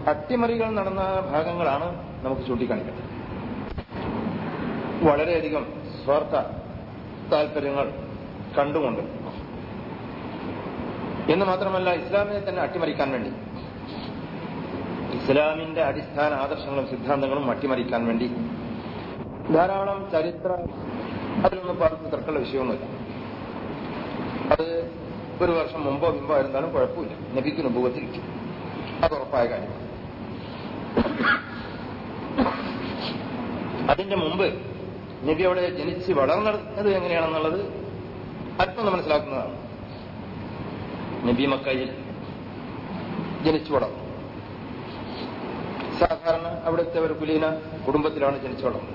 അട്ടിമറികൾ നടന്ന ഭാഗങ്ങളാണ് നമുക്ക് ചൂണ്ടിക്കാണിക്കുന്നത് വളരെയധികം സ്വാർത്ഥ താല്പര്യങ്ങൾ കണ്ടുകൊണ്ട് എന്ന് മാത്രമല്ല ഇസ്ലാമിനെ തന്നെ അട്ടിമറിക്കാൻ വേണ്ടി ഇസ്ലാമിന്റെ അടിസ്ഥാന ആദർശങ്ങളും സിദ്ധാന്തങ്ങളും അട്ടിമറിക്കാൻ വേണ്ടി ധാരാളം ചരിത്ര അതിലൊന്നും പറഞ്ഞ് തർക്കമുള്ള വിഷയമൊന്നുമില്ല അത് ഒരു വർഷം മുമ്പോ മുമ്പോ ആയിരുന്നാലും കുഴപ്പമില്ല നബിക്ക് നുഭവത്തിൽ കിട്ടി അത് ഉറപ്പായ കാര്യമാണ് അതിന്റെ മുമ്പ് നബി അവിടെ ജനിച്ച് വളർന്നത് എങ്ങനെയാണെന്നുള്ളത് അല്പം മനസ്സിലാക്കുന്നതാണ് നബി മക്കയിൽ ജനിച്ചു വളർന്നു സാധാരണ അവിടുത്തെ ഒരു കുലീന കുടുംബത്തിലാണ് ജനിച്ചു വളർന്നത്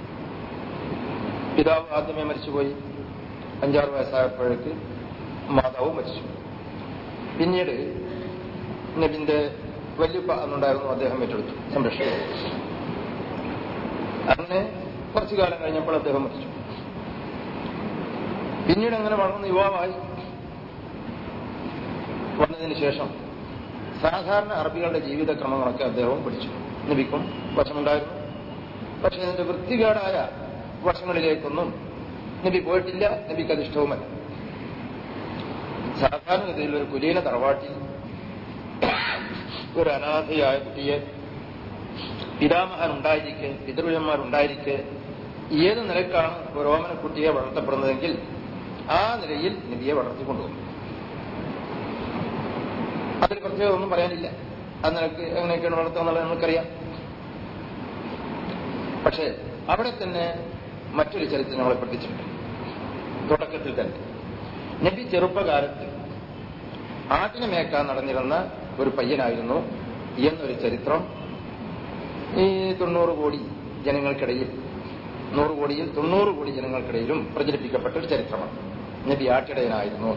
പിതാവ് ആദ്യമേ മരിച്ചുപോയി അഞ്ചാറ് വയസ്സായപ്പോഴേക്ക് മാതാവും മരിച്ചു പിന്നീട് നബിന്റെ വല്യപ്പ എന്നുണ്ടായിരുന്നു അദ്ദേഹം ഏറ്റെടുത്തു സംരക്ഷിച്ചു അങ്ങനെ കുറച്ചു കാലം കഴിഞ്ഞപ്പോൾ അദ്ദേഹം മരിച്ചു പിന്നീട് അങ്ങനെ വളർന്ന് യുവാവായി വന്നതിന് ശേഷം സാധാരണ അറബികളുടെ ജീവിതക്രമങ്ങളൊക്കെ അദ്ദേഹവും പഠിച്ചു നബിക്കും വശമുണ്ടായിരുന്നു പക്ഷെ അതിന്റെ വൃത്തികേടായ വശങ്ങളിലേക്കൊന്നും നബി പോയിട്ടില്ല നബിക്ക് അത് ഇഷ്ടവുമല്ല സാധാരണഗതിയിൽ ഒരു കുലീന തറവാട്ടിൽ ഒരു അനാഥയായ കുട്ടിയെ പിതാമഹൻ ഉണ്ടായിരിക്കെ പിതൃജന്മാർ ഉണ്ടായിരിക്കെ ഏത് നിലക്കാണ് ഒരു ഓമന കുട്ടിയെ വളർത്തപ്പെടുന്നതെങ്കിൽ ആ നിലയിൽ നബിയെ വളർത്തിക്കൊണ്ടുവന്നു അതിൽ പ്രത്യേകം ഒന്നും പറയാനില്ല ആ നിലക്ക് എങ്ങനെയൊക്കെയാണ് വളർത്തുക എന്നുള്ളത് നമുക്കറിയാം പക്ഷേ അവിടെ തന്നെ മറ്റൊരു ചരിത്രം നമ്മളെ പഠിച്ചിട്ടുണ്ട് തുടക്കത്തിൽ തന്നെ നബി ചെറുപ്പകാലത്ത് ആട്ടിനെ മേക്കാൻ നടന്നിരുന്ന ഒരു പയ്യനായിരുന്നു എന്നൊരു ചരിത്രം ഈ തൊണ്ണൂറ് കോടി ജനങ്ങൾക്കിടയിൽ നൂറ് കോടിയിൽ തൊണ്ണൂറ് കോടി ജനങ്ങൾക്കിടയിലും പ്രചരിപ്പിക്കപ്പെട്ട ഒരു ചരിത്രമാണ് നബി ആട്ടിടയനായിരുന്നു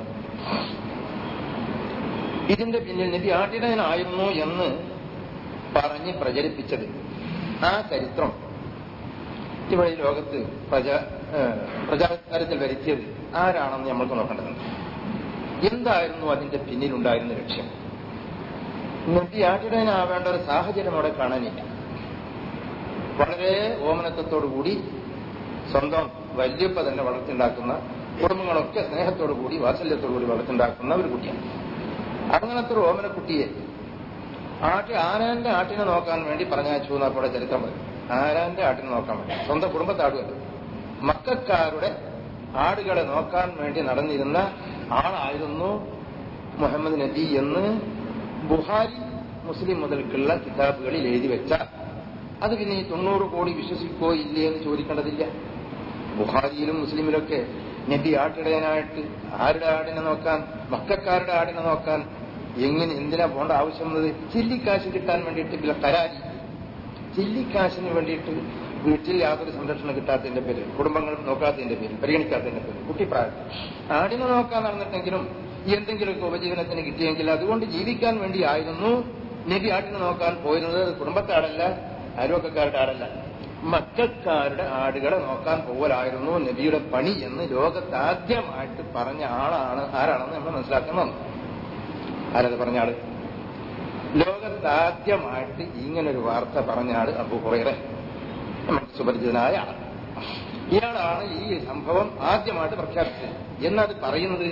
ഇതിന്റെ പിന്നിൽ നബി ആട്ടിടയനായിരുന്നു എന്ന് പറഞ്ഞ് പ്രചരിപ്പിച്ചത് ആ ചരിത്രം ഇവിടെ ഈ ലോകത്ത് പ്രജാ പ്രചാരത്തിൽ വരുത്തിയത് ആരാണെന്ന് നമ്മൾക്ക് നോക്കേണ്ടതുണ്ട് എന്തായിരുന്നു അതിന്റെ പിന്നിലുണ്ടായിരുന്ന ലക്ഷ്യം നബി ആട്ടിടയനാവേണ്ട ഒരു സാഹചര്യം അവിടെ കാണാനില്ല വളരെ ഓമനത്വത്തോടുകൂടി സ്വന്തം വല്യപ്പ തന്നെ വളർത്തിണ്ടാക്കുന്ന കുടുംബങ്ങളൊക്കെ സ്നേഹത്തോടു കൂടി വാത്സല്യത്തോടു കൂടി വളർത്തിണ്ടാക്കുന്ന ഒരു കുട്ടിയാണ് അങ്ങനത്തെ ഒരു ഓമന കുട്ടിയെ ആട്ടി ആരാന്റെ ആട്ടിനെ നോക്കാൻ വേണ്ടി പറഞ്ഞയച്ചു എന്നപ്പോൾ ചരിത്രം പറയും ആരാന്റെ ആട്ടിനെ നോക്കാൻ വേണ്ടി സ്വന്തം കുടുംബത്തെ ആടുകയല്ല മക്കാരുടെ ആടുകളെ നോക്കാൻ വേണ്ടി നടന്നിരുന്ന ആളായിരുന്നു മുഹമ്മദ് നബി എന്ന് ബുഹാരി മുസ്ലിം മുതൽക്കുള്ള കിതാബുകളിൽ എഴുതി വെച്ച അത് പിന്നെ ഈ തൊണ്ണൂറ് കോടി വിശ്വസിക്കോ ഇല്ലേ എന്ന് ചോദിക്കേണ്ടതില്ല ബുഹാരിയിലും മുസ്ലിമിലൊക്കെ നബി ആട്ടിടയനായിട്ട് ആരുടെ ആടിനെ നോക്കാൻ മക്കാരുടെ ആടിനെ നോക്കാൻ എങ്ങനെ എന്തിനാ പോണ്ട ആവശ്യം വന്നത് ചില്ലിക്കാശ് കിട്ടാൻ വേണ്ടിയിട്ട് പിന്നെ കരാരി ചില്ലിക്കാശിന് വേണ്ടിയിട്ട് വീട്ടിൽ യാതൊരു സംരക്ഷണം കിട്ടാത്തതിന്റെ പേര് കുടുംബങ്ങൾ നോക്കാത്തതിന്റെ പേര് പരിഗണിക്കാത്തതിന്റെ പേര് കുട്ടിപ്രായത്തിൽ ആടിനെ നോക്കാൻ നടന്നിട്ടെങ്കിലും എന്തെങ്കിലുമൊക്കെ ഉപജീവനത്തിന് കിട്ടിയെങ്കിൽ അതുകൊണ്ട് ജീവിക്കാൻ വേണ്ടിയായിരുന്നു നബി ആട്ടിനെ നോക്കാൻ പോയിരുന്നത് കുടുംബത്തെ ആടല്ല അയൽവക്കക്കാരുടെ ആടല്ല മക്കാരുടെ ആടുകളെ നോക്കാൻ പോകലായിരുന്നു നബിയുടെ പണി എന്ന് ലോകത്ത് ആദ്യമായിട്ട് പറഞ്ഞ ആളാണ് ആരാണെന്ന് നമ്മൾ മനസ്സിലാക്കണം ആരത് പറഞ്ഞ ആള് ലോകത്ത് ആദ്യമായിട്ട് ഇങ്ങനൊരു വാർത്ത പറഞ്ഞ ആള് അബു ഹുറൈറെ നമുക്ക് സുപരിചിതനായ ആൾ ഇയാളാണ് ഈ സംഭവം ആദ്യമായിട്ട് പ്രഖ്യാപിച്ചത് എന്നത് പറയുന്നത്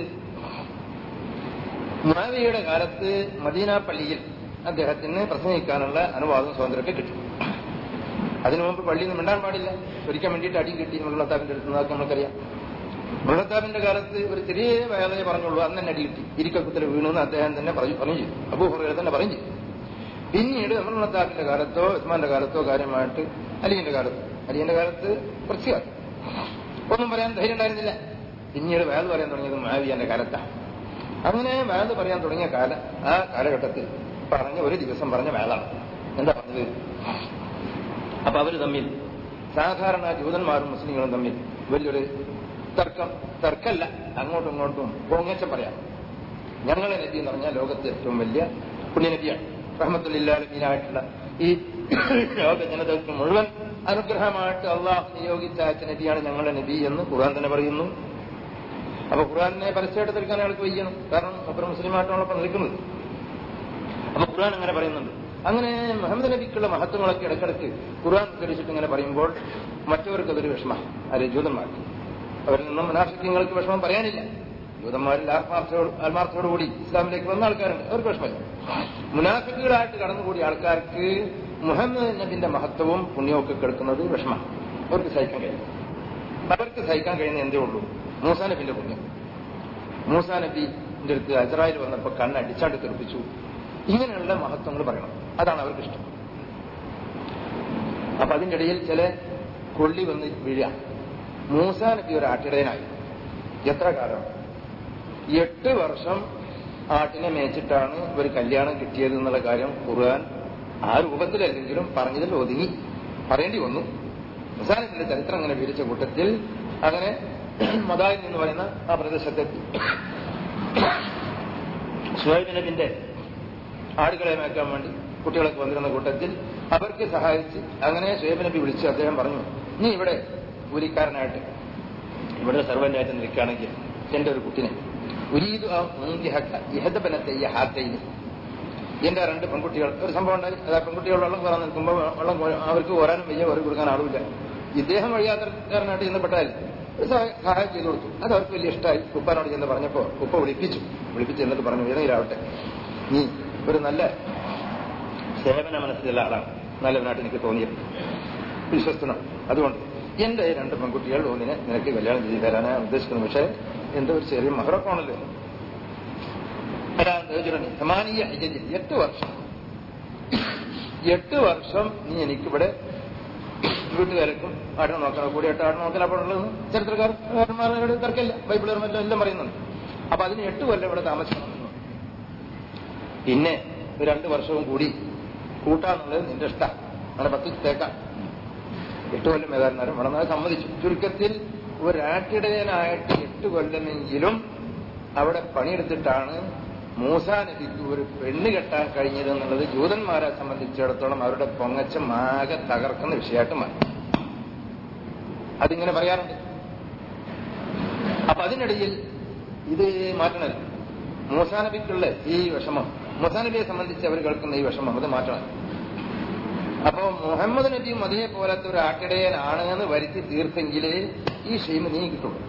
മുനാവിയുടെ കാലത്ത് മദീന പള്ളിയിൽ അദ്ദേഹത്തിന് പ്രസംഗിക്കാനുള്ള അനുവാദം സ്വാതന്ത്ര്യമൊക്കെ കിട്ടി അതിനു മുമ്പ് പള്ളിയിൽ നിന്ന് മിണ്ടാൻ പാടില്ല ഒരിക്കാൻ വേണ്ടിയിട്ട് അടിയും കിട്ടി മുള്ളത്താബിന്റെ അടുത്ത് നിന്നൊക്കെ നമുക്കറിയാം മുള്ളത്താബിന്റെ കാലത്ത് ഒരു ചെറിയ വേദന പറഞ്ഞുള്ളൂ അന്ന് തന്നെ അടി കിട്ടി ഇരിക്കക്കുത്തിൽ വീണെന്ന് അദ്ദേഹം തന്നെ പറഞ്ഞു പറഞ്ഞു ചെയ്തു അബൂഹുറ തന്നെ പറഞ്ഞു ചെയ്തു പിന്നീട് മുള്ളത്താബിന്റെ കാലത്തോ ഉസ്മാന്റെ കാലത്തോ കാര്യമായിട്ട് അലിയുടെ കാലത്ത് അലിയുടെ കാലത്ത് കുറച്ച് കാലം ഒന്നും പറയാൻ ധൈര്യം ഉണ്ടായിരുന്നില്ല പിന്നീട് വേദ പറയാൻ തുടങ്ങിയത് മാവിയാന്റെ കാലത്താണ് അങ്ങനെ വേദ പറയാൻ തുടങ്ങിയ കാല ആ കാലഘട്ടത്തിൽ പറഞ്ഞ ഒരു ദിവസം പറഞ്ഞ വേദാണ് എന്താ പറഞ്ഞത് അപ്പൊ അവര് തമ്മിൽ സാധാരണ ജൂതന്മാരും മുസ്ലിങ്ങളും തമ്മിൽ വലിയൊരു തർക്കം തർക്കല്ല അങ്ങോട്ടും ഇങ്ങോട്ടും പൊങ്ങച്ച പറയാം ഞങ്ങളെ നബി എന്ന് പറഞ്ഞാൽ ലോകത്ത് ഏറ്റവും വലിയ പുണ്യനബിയാണ് റഹ്മത്തുല്ലാലമീനായിട്ടുള്ള ഈ ലോക ജനതയ്ക്ക് മുഴുവൻ അനുഗ്രഹമായിട്ട് അള്ളാഹ് നിയോഗിച്ച അയച്ച നബിയാണ് ഞങ്ങളുടെ നബി എന്ന് ഖുർആൻ തന്നെ പറയുന്നു അപ്പൊ ഖുർആാനെ പരസ്യമായിട്ട് തീർക്കാൻ അയാൾക്ക് വയ്യണം കാരണം അപ്പുറം മുസ്ലിമായിട്ടാണല്ലോ നിൽക്കുന്നത് അപ്പൊ ഖുർആൻ അങ്ങനെ പറയുന്നുണ്ട് അങ്ങനെ മുഹമ്മദ് നബിക്കുള്ള മഹത്വങ്ങളൊക്കെ ഇടയ്ക്കിടയ്ക്ക് ഖുർആൻ ഉദ്ധരിച്ചിട്ട് ഇങ്ങനെ പറയുമ്പോൾ മറ്റവർക്ക് അതൊരു വിഷമം അത് ജൂതന്മാർക്ക് അവരിൽ നിന്നും മുനാഫിക്കങ്ങൾക്ക് വിഷമം പറയാനില്ല ജൂതന്മാരിൽ ആത്മാർത്ഥയോട് ആത്മാർത്ഥയോടുകൂടി ഇസ്ലാമിലേക്ക് വന്ന ആൾക്കാരുണ്ട് അവർക്ക് വിഷമമില്ല മുനാഫിക്കുകളായിട്ട് കടന്നുകൂടിയ ആൾക്കാർക്ക് മുഹമ്മദ് നബിന്റെ മഹത്വവും പുണ്യവും ഒക്കെ കേൾക്കുന്നത് വിഷമം അവർക്ക് സഹിക്കാൻ കഴിയും അവർക്ക് സഹിക്കാൻ കഴിയുന്ന എന്തേ ഉള്ളൂ മൂസാ നബിന്റെ പുണ്യം മൂസാ നബിന്റെ അടുത്ത് അസറായിൽ വന്നപ്പോൾ കണ്ണ് അടിച്ചാണ്ട് തെറിപ്പിച്ചു ഇങ്ങനെയുള്ള മഹത്വങ്ങൾ പറയണം അതാണ് അവർക്ക് ഇഷ്ടം അപ്പൊ അതിന്റെ ഇടയിൽ ചില കൊള്ളി വന്ന് വീഴുക മൂസാ നബി ഒരു ആട്ടിടയനായി എത്ര കാലം എട്ട് വർഷം ആട്ടിനെ മേച്ചിട്ടാണ് ഒരു കല്യാണം കിട്ടിയത് എന്നുള്ള കാര്യം ഖുർആൻ ആ രൂപത്തിലല്ലെങ്കിലും പറഞ്ഞതിൽ ഒതുങ്ങി പറയേണ്ടി വന്നു മൂസാ നബിയുടെ ചരിത്രം അങ്ങനെ വിവരിച്ച കൂട്ടത്തിൽ അങ്ങനെ മദായിൽ എന്ന് പറയുന്ന ആ പ്രദേശത്തെത്തി ഷുഹൈബ് നബിന്റെ ആടുകളെ മേക്കാൻ വേണ്ടി കുട്ടികളൊക്കെ വന്നിരുന്ന കൂട്ടത്തിൽ അവർക്ക് സഹായിച്ച് അങ്ങനെ ഷുഹൈബ് നബി വിളിച്ച് അദ്ദേഹം പറഞ്ഞു നീ ഇവിടെ കൂലിക്കാരനായിട്ട് ഇവിടെ സർവന്റായിട്ട് നിൽക്കുകയാണെങ്കിൽ എന്റെ ഒരു കുട്ടിനെ ഉരീദു ഇഹദബനത്തെ ഹാത്തയിന് എന്റെ രണ്ട് പെൺകുട്ടികൾ ഒരു സംഭവം ഉണ്ടായി അത് ആ പെൺകുട്ടികൾ വെള്ളം കോരാൻ നിൽക്കുമ്പോൾ വെള്ളം കോരാൻ- അവർക്ക് കോരാനും വയ്യ ഒരു കൊടുക്കാൻ ആളുമില്ല ഇദ്ദേഹം വഴിയാത്രക്കാരനായിട്ട് ചെന്നപ്പെട്ടാൽ ഒരു സഹായ- സഹായം ചെയ്തു കൊടുത്തു അത് അവർക്ക് വലിയ ഇഷ്ടമായി ഉപ്പാനോട് ചെന്ന് പറഞ്ഞപ്പോ ഉപ്പ വിളിപ്പിച്ചു വിളിപ്പിച്ച് എന്നിട്ട് പറഞ്ഞു ഏതെങ്കിലാവട്ടെ നീ ഒരു നല്ല സേവന മനസ്സിലുള്ള ആളാണ് നല്ലവനായിട്ട് എനിക്ക് തോന്നിയത് വിശ്വസ്തനാണ് അതുകൊണ്ട് എന്റെ ഈ രണ്ട് പെൺകുട്ടികൾ ഒന്നിനെ നിനക്ക് കല്യാണം ചെയ്തു തരാനാണ് ഉദ്ദേശിക്കുന്നത് പക്ഷേ എന്റെ ഒരു ചെറിയ മഹറക്കാണല്ലോ സമാനീയ ഹിജജിൽ എട്ട് വർഷം എട്ട് വർഷം നീ എനിക്കിവിടെ വീട്ടുകാർക്കും ആടിനെ നോക്കണം കൂടിയായിട്ട് ആടിനെ നോക്കാൻ അപ്പോൾ ഉള്ളത് ചരിത്രകാരന്മാരുടെ തർക്കമില്ല ബൈബിളുകാരും എല്ലാം എല്ലാം പറയുന്നുണ്ട് അപ്പൊ അതിന് എട്ട് കൊല്ലം ഇവിടെ താമസിക്കണം എന്ന് പറഞ്ഞു. പിന്നെ ഒരു രണ്ട് വർഷവും കൂടി കൂട്ടാന്നുള്ളത് നിന്റെ ഇഷ്ടം അങ്ങനെ പത്ത് തേക്കാം എട്ട് കൊല്ലം ഏതായിരുന്നാലും വളർന്നത് സമ്മതിച്ചു ചുരുക്കത്തിൽ ഒരാട്ടിടയനായിട്ട് എട്ട് കൊല്ലമെങ്കിലും അവിടെ പണിയെടുത്തിട്ടാണ് മൂസാ നബിക്ക് ഒരു പെണ്ണ് കെട്ടാൻ കഴിഞ്ഞത് എന്നുള്ളത് ജൂതന്മാരെ സംബന്ധിച്ചിടത്തോളം അവരുടെ പൊങ്ങച്ചം ആകെ തകർക്കുന്ന വിഷയമായിട്ട് മാറി അതിങ്ങനെ പറയാറുണ്ട് അപ്പൊ അതിനിടയിൽ ഇത് മാറ്റണമല്ല മൂസാ നബിക്കുള്ള ഈ വിഷമം മൂസാ നബിയെ സംബന്ധിച്ച് അവർ കേൾക്കുന്ന ഈ വിഷമം അത് മാറ്റണം അപ്പോ മുഹമ്മദ് നബിയും അതേപോലത്തെ ഒരു ആട്ടിടയനാണ് എന്ന് വരുത്തി തീർത്തെങ്കിലേ ഈ ഷെയ്മ് നീ കിട്ടുള്ളൂ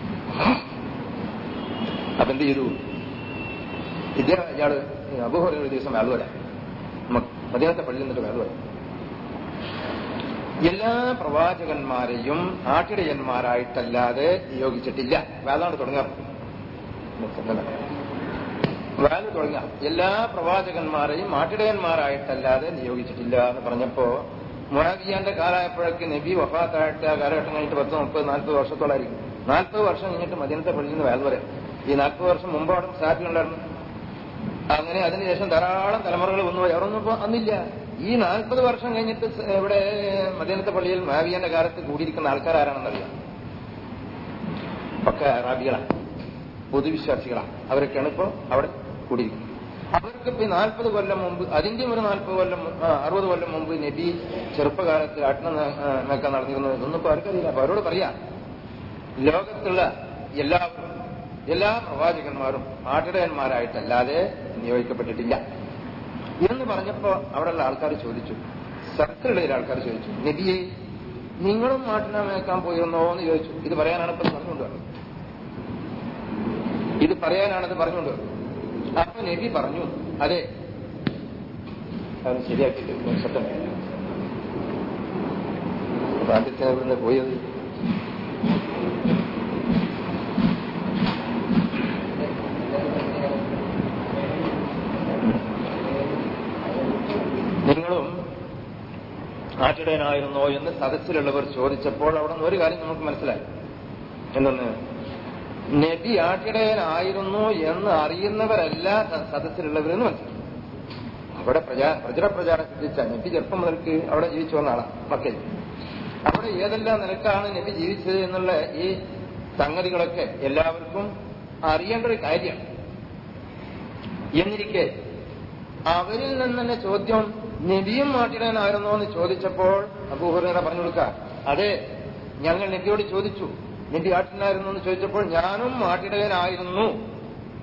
അപ്പൊ എന്ത് ചെയ്തു ഇദ്ദേഹം ഇയാള് അബുഹോറ ഒരു ദിവസം വേള വരാം മദീനത്തെ പള്ളിയിൽ നിന്നിട്ട് വേള വരാം എല്ലാ പ്രവാചകന്മാരെയും ആട്ടിടയന്മാരായിട്ടല്ലാതെ നിയോഗിച്ചിട്ടില്ല വേളാണ്ട് തുടങ്ങാം വേല തുടങ്ങാം എല്ലാ പ്രവാചകന്മാരെയും ആട്ടിടയന്മാരായിട്ടല്ലാതെ നിയോഗിച്ചിട്ടില്ല എന്ന് പറഞ്ഞപ്പോ മുഹാബിയാന്റെ കാലമായപ്പോഴേക്ക് നബി വഫാത്തായിട്ട് ആ കാലഘട്ടം കഴിഞ്ഞിട്ട് പത്ത് മുപ്പത് നാൽപ്പത് വർഷത്തോളായിരിക്കും നാൽപ്പത് വർഷം കഴിഞ്ഞിട്ട് മദീനത്തെ പള്ളിയിൽ നിന്ന് വേല വരെ ഈ നാൽപ്പത് വർഷം മുമ്പ് അവിടെ സാധ്യത ഉണ്ടായിരുന്നു അങ്ങനെ അതിനുശേഷം ധാരാളം തലമുറകൾ വന്നു പോയി അവരൊന്നും ഇപ്പൊ അന്നില്ല ഈ നാൽപ്പത് വർഷം കഴിഞ്ഞിട്ട് സ- ഇവിടെ മദീനത്തെ പള്ളിയിൽ മാവിയന്റെ കാലത്ത് കൂടിയിരിക്കുന്ന ആൾക്കാരാരാണെന്നറിയാം ഒക്കെ അറാബികളാണ് പൊതുവിശ്വാസികളാണ് അവരൊക്കെയാണ് ഇപ്പോ അവിടെ കൂടിയിരിക്കുന്നത് അവർക്ക് ഇപ്പൊ നാൽപ്പത് കൊല്ലം മുമ്പ് അതിന്റെ ഒരു നാൽപ്പത് കൊല്ലം മു- ആ, അറുപത് കൊല്ലം മുമ്പ് നബി ചെറുപ്പകാലത്ത് അട്ടണ മേക്കാൻ നടന്നിരുന്നത് ഇതൊന്നും ഇപ്പൊ അവർക്കറിയില്ല അപ്പൊ അവരോട് പറയാം ലോകത്തുള്ള എല്ലാവരും എല്ലാ പ്രവാചകന്മാരും ആട്ടിടയന്മാരായിട്ടല്ലാതെ നിയോഗിക്കപ്പെട്ടിട്ടില്ല എന്ന് പറഞ്ഞപ്പോ അവിടെയുള്ള ആൾക്കാർ ചോദിച്ചു സർക്കിളിലെ ആൾക്കാർ ചോദിച്ചു നബിയെ നിങ്ങളും നാട്ടിനെ മേക്കാൻ പോയിരുന്നോ എന്ന് ചോദിച്ചു ഇത് പറയാനാണ് ഇപ്പൊ പറഞ്ഞുകൊണ്ട് വന്നത് ഇത് പറയാനാണത് പറഞ്ഞുകൊണ്ട് വന്നത് അപ്പൊ നബി പറഞ്ഞു അതെ അത് ശരിയാക്കിയിട്ട് സത്യം അപ്പൊ ആദ്യത്തെ ഇവിടുന്ന് പോയത് നിങ്ങളും ആട്ടിടയനായിരുന്നോ എന്ന് സദസ്സിലുള്ളവർ ചോദിച്ചപ്പോൾ അവിടെ നിന്ന് ഒരു കാര്യം നമുക്ക് മനസ്സിലായി എന്തെന്ന് നബി ആട്ടിടയനായിരുന്നു എന്ന് അറിയുന്നവരല്ല സ- സദസ്സിലുള്ളവരെന്ന് മനസ്സിലായി അവിടെ പ്രചാ പ്രചര പ്രചാരം ശ്രദ്ധിച്ച നബി ചെറുപ്പം മുതൽക്ക് അവിടെ ജീവിച്ചു വന്ന ആളാണ് മക്കയിൽ അവിടെ ഏതെല്ലാം നിലക്കാണ് നബി ജീവിച്ചത് എന്നുള്ള ഈ സംഗതികളൊക്കെ എല്ലാവർക്കും അറിയേണ്ട ഒരു കാര്യമാണ് എന്നിരിക്കെ അവരിൽ നിന്ന് തന്നെ ചോദ്യം നബിയും മാട്ടിടനായിരുന്നോ എന്ന് ചോദിച്ചപ്പോൾ അബൂഹുറ പറഞ്ഞു കൊടുക്ക അതെ ഞങ്ങൾ നബിയോട് ചോദിച്ചു നബി ആട്ടിനായിരുന്നു എന്ന് ചോദിച്ചപ്പോൾ ഞാനും മാട്ടിടയനായിരുന്നു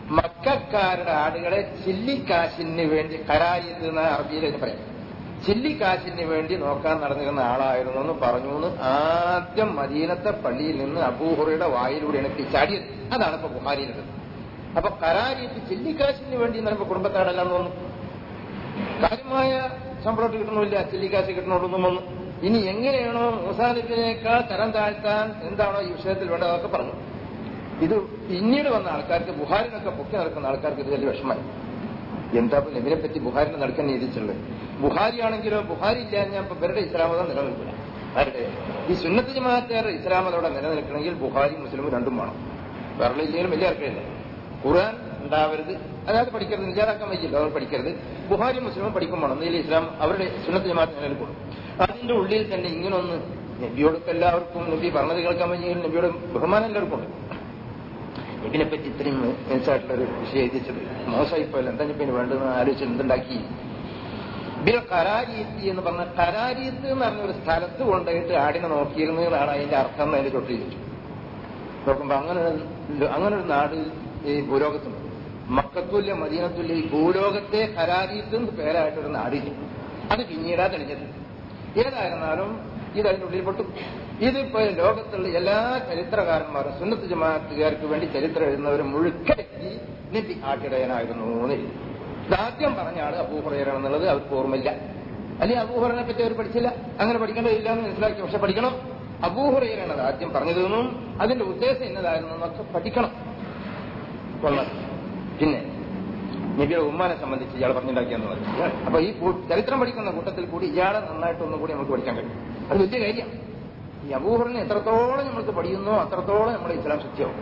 മക്കാരുടെ ആടുകളെ ചില്ലിക്കാശിന് വേണ്ടി കരാരിയത് എന്ന അറബിയിൽ എന്ന് പറയാം ചില്ലിക്കാശിന് വേണ്ടി നോക്കാൻ നടന്നിരുന്ന ആളായിരുന്നു എന്ന് പറഞ്ഞു എന്ന് ആദ്യം മദീനത്തെ പള്ളിയിൽ നിന്ന് അബൂഹുറയുടെ വായിലൂടെയാണ് പിച്ചാടിയത് അതാണ് ഇപ്പൊ ബുഹാരിയിലുള്ളത് അപ്പൊ കരാരിയിട്ട് ചില്ലിക്കാശിന് വേണ്ടി പറയുമ്പോ കുടുംബത്താടെല്ലാം തോന്നുന്നു കാര്യമായ ശമ്പളം കിട്ടണമില്ല ചില്ലിക്കാശ് കിട്ടണോടൊന്നും വന്നു ഇനി എങ്ങനെയാണോ മൂസാലിബിനേക്കാൾ തരം താഴ്ത്താൻ എന്താണോ ഈ വിഷയത്തിൽ വേണ്ടത് അതൊക്കെ പറഞ്ഞു ഇത് പിന്നീട് വന്ന ആൾക്കാർക്ക് ബുഹാരിനൊക്കെ പൊക്കി നടക്കുന്ന ആൾക്കാർക്ക് ഇത് വലിയ വിഷമമായി എന്താ ഇപ്പൊ നബിനെ പറ്റി ബുഹാരിനെ നടക്കാൻ നീതിച്ചുള്ളത് ബുഹാരി ആണെങ്കിലോ ബുഹാരി ഇല്ല ഞാൻ ഇപ്പൊ ഇവരുടെ ഇസ്ലാമതം നിലനിൽക്കില്ല ആരുടെ ഈ സുന്നത്ത് ജമാഅത്തുകാരുടെ ഇസ്ലാമതോടെ നിലനിൽക്കണമെങ്കിൽ ബുഹാരി മുസ്ലിമും രണ്ടും വേണം വേറെ ഇല്ലെങ്കിലും വലിയ ആർക്കില്ല ഖുർആൻ ഉണ്ടാവരുത് അതായത് പഠിക്കരുത് നിജാറാക്കാൻ വയ്യില്ല അവർ പഠിക്കരുത് ബുഹാരി മുസ്ലിമും പഠിക്കും വേണം എന്നതിൽ ഇസ്ലാം അവരുടെ സുന്നത്ത് ജമാഅത്ത് നിലനിൽക്കും അതിന്റെ ഉള്ളിൽ തന്നെ ഇങ്ങനൊന്ന് നബിയോടൊക്കെ എല്ലാവർക്കും നബി പറഞ്ഞത് കേൾക്കാൻ വയ്യെങ്കിൽ നബിയോട് ബഹുമാനം എല്ലാവർക്കും ഉണ്ട് ഇതിനെ പറ്റി ഇത്രയും മനസ്സായിട്ടുള്ള ഒരു വിഷയം എഴുതിച്ചത് മോശമായിപ്പോയല്ലോ എന്താ ഇപ്പൊ ഇനി വേണ്ടതെന്ന് ആലോചിച്ച് എന്തുണ്ടാക്കി ബിൽ കരാരീത്തി എന്ന് പറഞ്ഞ കരാരീത്ത് എന്ന് പറഞ്ഞ ഒരു സ്ഥലത്ത് കൊണ്ടുപോയിട്ട് ആടിനെ നോക്കിയിരുന്നു എന്നാണ് അതിന്റെ അർത്ഥം എന്ന് അതിന്റെ തൊട്ടിൽ നോക്കുമ്പോ അങ്ങനെ ഒരു- അങ്ങനെ ഒരു നാട് ഈ ഭൂലോകത്തുണ്ട് മക്കത്തുല്യ മദീനത്തുല്യ ഈ ഭൂലോകത്തെ കരാരീത്ത് എന്ന് പേരായിട്ടൊരു നാടില്ല അത് പിന്നീടാ തെളിഞ്ഞത് ഏതായിരുന്നാലും ഇത് അതിന്റെ ഉള്ളിൽ പൊട്ടും ഇതിപ്പോ ലോകത്തുള്ള എല്ലാ ചരിത്രകാരന്മാരും സുന്നത്ത് ജമാഅത്തുകാർക്ക് വേണ്ടി ചരിത്രം എഴുതുന്നവർ മുഴുക്കടക്കി നബി ആട്ടിടയനായിരുന്നു എന്ന് എഴുതി. ഇതാദ്യം പറഞ്ഞ ആള് അബൂഹുറയാണ് എന്നുള്ളത് അവർക്ക് ഓർമ്മയില്ല അല്ലെങ്കിൽ അബൂഹുറനെ പറ്റി അവർ പഠിച്ചില്ല അങ്ങനെ പഠിക്കേണ്ടതില്ല എന്ന് മനസ്സിലാക്കി പക്ഷെ പഠിക്കണം അബൂഹുറയാണ് അത് ആദ്യം പറഞ്ഞതെന്നും അതിന്റെ ഉദ്ദേശം എന്നതായിരുന്നു എന്നൊക്കെ പഠിക്കണം കൊള്ളാം പിന്നെ നബിയുടെ ഉമ്മാനെ സംബന്ധിച്ച് ഇയാൾ പറഞ്ഞുണ്ടാക്കിയെന്ന് പറഞ്ഞു അപ്പൊ ഈ കൂ- ചരിത്രം പഠിക്കുന്ന കൂട്ടത്തിൽ കൂടി ഇയാളെ നന്നായിട്ട് ഒന്നുകൂടി നമുക്ക് പഠിക്കാൻ കഴിയും അത് വലിയ കാര്യമാണ് ഈ അബൂഹറിനെ എത്രത്തോളം നമ്മൾക്ക് പഠിക്കുന്നോ അത്രത്തോളം നമ്മുടെ ഇസ്ലാം സത്യവും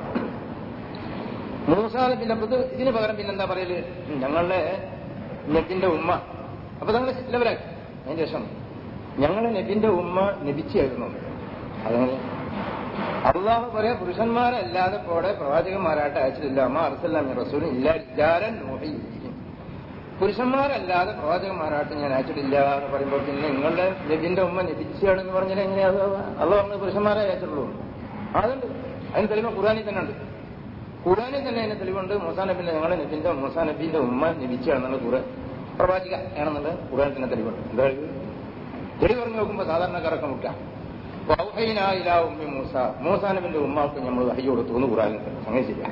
മൂസാ പിന്നെ ഇത് ഇതിന് പകരം പിന്നെന്താ പറയല് ഞങ്ങളുടെ നെബിന്റെ ഉമ്മ അപ്പൊ ഞങ്ങൾ ലെവലാക്കി അതിന്റെ ശേഷം ഞങ്ങളെ നെബിന്റെ ഉമ്മ നബിച്ചായിരുന്നു അതങ്ങനെ അള്ളാഹു പറയാ പുരുഷന്മാരല്ലാതെ പോടെ പ്രവാചകന്മാരായിട്ട് അയച്ചിട്ടില്ല അമ്മ അറസല്ലാമി റസൂലും ഇല്ല ഇല്ലാരൻ നോഹിയും പുരുഷന്മാരല്ലാതെ പ്രവാചകന്മാരായിട്ട് ഞാൻ അയച്ചിട്ടില്ല എന്ന് പറയുമ്പോൾ പിന്നെ നിങ്ങളുടെ നബിന്റെ ഉമ്മ നബിച്ചാണെന്ന് പറഞ്ഞാൽ എങ്ങനെയാ അള്ള പറഞ്ഞ പുരുഷന്മാരെ അയച്ചിട്ടുള്ളൂ അതുണ്ട് അതിന് തെളിവ് ഖുറാനിൽ തന്നെ ഉണ്ട് ഖുറാനിൽ തന്നെ അതിന് തെളിവുണ്ട് മൂസാ നബിന്റെ ഞങ്ങളുടെ നബിന്റെ മൂസാ നബിന്റെ ഉമ്മ നബിച്ചാണെന്നുള്ള ഖുറ പ്രവാചക ആണെന്നുള്ള ഖുറാനിൽ തന്നെ തെളിവുണ്ട് എന്താ ഇത്? തെളിവ് പറഞ്ഞു നോക്കുമ്പോൾ സാധാരണക്കാരൊക്കെ മുട്ടാം വൗഹൈനായില ഉമ്മി മൂസ മൂസാ നബിന്റെ ഉമ്മാക്ക് നമ്മൾ വഹി കൊടുത്തു എന്ന് ഖുറാനിൽ സംഗതി ശരിയാ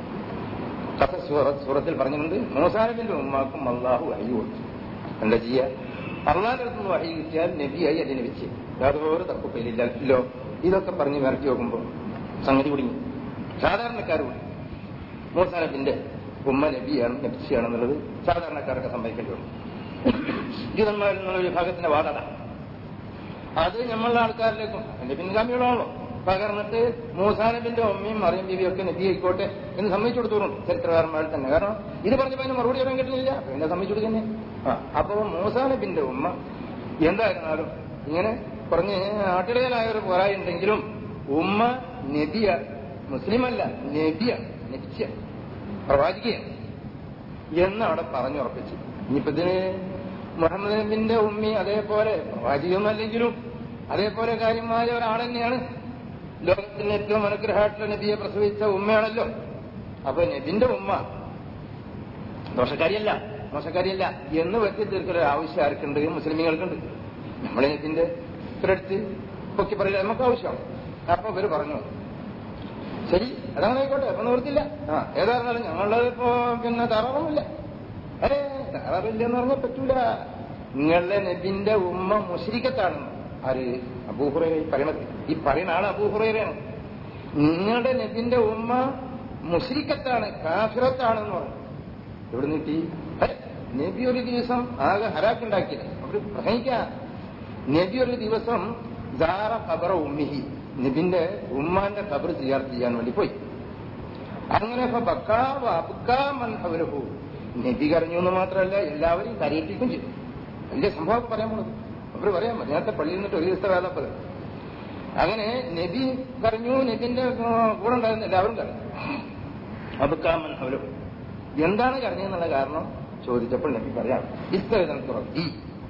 കഥ സൂറത്തിൽ പറഞ്ഞിട്ടുണ്ട് മൂസാ നബിന്റെ ഉമ്മാക്കും അള്ളാഹു വഹി കൊടുത്തു എന്താ ചെയ്യാ അള്ളാഹിന്റെ അടുത്ത് നിന്ന് വഹി കിട്ടിയാൽ നബിയായി അതിനെ വെച്ച് യാതൊരു തർക്കപ്പില്ലല്ലോ ഇതൊക്കെ പറഞ്ഞ് വിറക്കി നോക്കുമ്പോൾ സംഗതി കുടുങ്ങി സാധാരണക്കാർ കൂടി മൂസാ നബിന്റെ ഉമ്മ നബിയാണ് നബിച്ചിയാണെന്നുള്ളത് സാധാരണക്കാരൊക്കെ സംഭവിക്കേണ്ടി വന്നു ജൂതന്മാരിൽ നിന്നുള്ള വിഭാഗത്തിന്റെ വാദത അത് നമ്മളുടെ ആൾക്കാരിലേക്കും എന്റെ പിൻഗാമികളാണല്ലോ പകർന്നിട്ട് മൂസാനബിന്റെ ഉമ്മയും മറിയം ബീവിയും ഒക്കെ നബി ആയിക്കോട്ടെ എന്ന് സമ്മതിച്ചു കൊടുത്തോളും ചരിത്രകാരന്മാരിൽ തന്നെ കാരണം ഇത് പറഞ്ഞപ്പോ അതിന് മറുപടി പറയാൻ കിട്ടുന്നില്ല അപ്പൊ എന്നെ സമ്മതിച്ചു കൊടുക്കുന്നേ ആ അപ്പൊ മൂസാനബിന്റെ ഉമ്മ എന്തായിരുന്നാലും ഇങ്ങനെ പറഞ്ഞ് നാട്ടിടയനായ ഒരു പോരായുണ്ടെങ്കിലും ഉമ്മ നബിയ മുസ്ലിമല്ല നബിയ നബിച്ച പ്രവാചികയാണ് എന്ന് അവിടെ പറഞ്ഞുറപ്പിച്ചു ഇനിയിപ്പോ ഇതിന് മുഹമ്മദ് നബിന്റെ ഉമ്മി അതേപോലെ പ്രവാചികമല്ലെങ്കിലും അതേപോലെ കാര്യമായ ഒരാൾ തന്നെയാണ് ലോകത്തിന് ഏറ്റവും അനുഗ്രഹമായിട്ടുള്ള നബിയെ പ്രസവിച്ച ഉമ്മയാണല്ലോ അപ്പൊ നബിന്റെ ഉമ്മ ദോഷക്കാരിയല്ല മോശക്കാരിയല്ല എന്ന് വ്യക്തി തീർക്കൊരു ആവശ്യം ആർക്കുണ്ട് മുസ്ലിമീങ്ങൾക്കുണ്ട് നമ്മളെ നബിന്റെ അടുത്ത് പൊക്കി പറയില്ല നമുക്ക് ആവശ്യമാണ് അപ്പൊ ഇവര് പറഞ്ഞു ശരി അതങ്ങനെ ആയിക്കോട്ടെ അപ്പൊ നിവർത്തില്ല ആ ഏതായിരുന്നാലും ഞങ്ങളുടെ ഇപ്പോ പിന്നെ തറവൊന്നുമില്ല ഏ തറവില്ലെന്ന് പറഞ്ഞാൽ പറ്റൂല നിങ്ങളുടെ നബിന്റെ ഉമ്മ മുശ്രിക്കത്താണെന്ന് ആര് അബൂഹുറ പറയണത് ഈ പറയുന്ന ആള് അബൂഹുറയാണ് നിങ്ങളുടെ നബിന്റെ ഉമ്മ മുശ്രിക്കത്താണ് കാഫിറത്താണെന്ന് പറഞ്ഞു എവിടെ നീട്ടി നബി ഒരു ദിവസം ആകെ ഹരാക്കുണ്ടാക്കിയത് അവർ പ്രസംഗിക്കാം നബി ഒരു ദിവസം ദാറ ഖബറ ഉമ്മിഹി നബിന്റെ ഉമ്മാന്റെ ഖബർ സിയാർ ചെയ്യാൻ വേണ്ടി പോയി അങ്ങനെ ഇപ്പൊ ബക്കാ വബക്കാ മൻ ഹൗലഹു നബി കരഞ്ഞു എന്ന് മാത്രമല്ല എല്ലാവരെയും കരയിപ്പിക്കും ചെയ്തു വലിയ സംഭവം പറയാൻ പോണത് അവർ പറയാം നേരത്തെ പള്ളിയിൽ നിന്നിട്ട് ഒരു ദിവസത്തെ വേദപ്പത് അങ്ങനെ നബി കരഞ്ഞു നബിന്റെ കൂടെ ഉണ്ടായിരുന്ന എല്ലാവരും കരഞ്ഞു അബുക്കാമൻ ഹൗലഹു എന്താണ് കരഞ്ഞെന്നുള്ള കാരണം ചോദിച്ചപ്പോൾ നബി പറയാം ഇസ്തരം തുറത്തി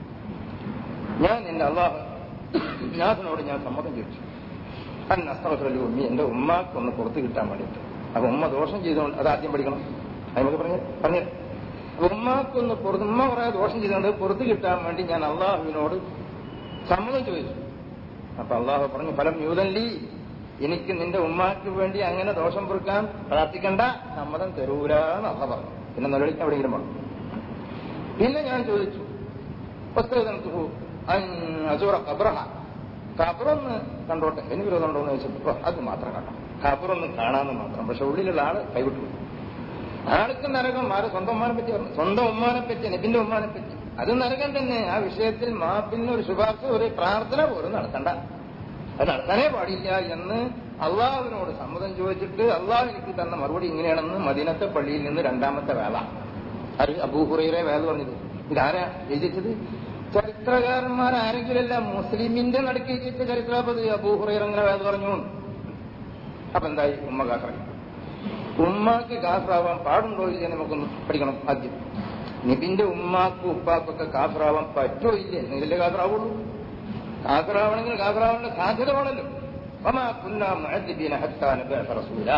ഞാൻ എന്റെ അള്ളാഹ് നാഥനോട് ഞാൻ സമ്മതം ചോദിച്ചു അൻ അസ്തഫലു ഉമ്മി എന്റെ ഉമ്മാക്കൊന്ന് പുറത്ത് കിട്ടാൻ വേണ്ടിയിട്ട് അപ്പൊ ഉമ്മ ദോഷം ചെയ്തുകൊണ്ട് അത് ആദ്യം പഠിക്കണം അത് നമുക്ക് പറഞ്ഞ പറഞ്ഞു ഉമ്മാക്കൊന്ന് പുറത്ത് ഉമ്മ കുറെ ദോഷം ചെയ്തുകൊണ്ട് പുറത്ത് കിട്ടാൻ വേണ്ടി ഞാൻ അള്ളാഹുവിനോട് സമ്മതം ചോദിച്ചു അപ്പൊ അള്ളാഹു പറഞ്ഞു ഫലം ന്യൂതല്ലി എനിക്ക് നിന്റെ ഉമ്മാക്ക് വേണ്ടി അങ്ങനെ ദോഷം പൊറുക്കാൻ പ്രാർത്ഥിക്കണ്ട സമ്മതം തരൂലെന്ന് അള്ള പറഞ്ഞു പിന്നെ നിലവിളിക്കാൻ എവിടെയെങ്കിലും പറഞ്ഞു പിന്നെ ഞാൻ ചോദിച്ചു പുസ്തകത്തു അസൂറ കബ്രഹ കബറൊന്ന് കണ്ടോട്ടെ എനിക്ക് വിരോധം ഉണ്ടോ എന്ന് ചോദിച്ചപ്പോ അത് മാത്രം കണ്ടോ കബറൊന്ന് കാണാമെന്ന് മാത്രം പക്ഷെ ഉള്ളിലുള്ള ആള് കൈവിട്ടു ആൾക്ക് നരകം ആര് സ്വന്തം ഉമ്മാനെ പറ്റി പറഞ്ഞു സ്വന്തം ഉമ്മാനെ പറ്റി നബിന്റെ ഉമ്മാനെ പറ്റി അത് നരകം തന്നെ ആ വിഷയത്തിൽ മാപ്പിന് ഒരു ശുപാർശ ഒരു പ്രാർത്ഥന പോലും നടത്തണ്ട അത് നടത്താനേ പാടില്ല എന്ന് അള്ളാഹുവിനോട് സമ്മതം ചോദിച്ചിട്ട് അള്ളാഹു എനിക്ക് തന്ന മറുപടി ഇങ്ങനെയാണെന്ന് മദീനത്തെ പള്ളിയിൽ നിന്ന് രണ്ടാമത്തെ വേള അത് അബൂഹുറൈറെ വേല പറഞ്ഞത് ഇതാരാ രചിച്ചത് ചരിത്രകാരന്മാർ ആരെങ്കിലല്ല മുസ്ലിമിന്റെ നടുക്ക് രചിച്ച ചരിത്രാപതി അബൂഹുറൈർ അങ്ങനെ വേല പറഞ്ഞു അപ്പൊ എന്തായി ഉമ്മ കാക്കറി ഉമ്മാക്ക് കാഫറാവാൻ പാടുണ്ടോ ഇല്ല നമുക്കൊന്ന് പഠിക്കണം ആദ്യം നിബിന്റെ ഉമ്മാക്കും ഉപ്പാക്കൊക്കെ കാഫറാവാൻ പറ്റോ ഇല്ലേ എന്നെങ്കിലേ കാഫറാവുള്ളൂ കാഫറാവണമെങ്കിൽ കാഫറാവേണ്ട സാധ്യത വേണമല്ലോ വമാ കുന്നാ മുഅദ്ദിബീന ഹത്താ നബഅസ റസൂലാ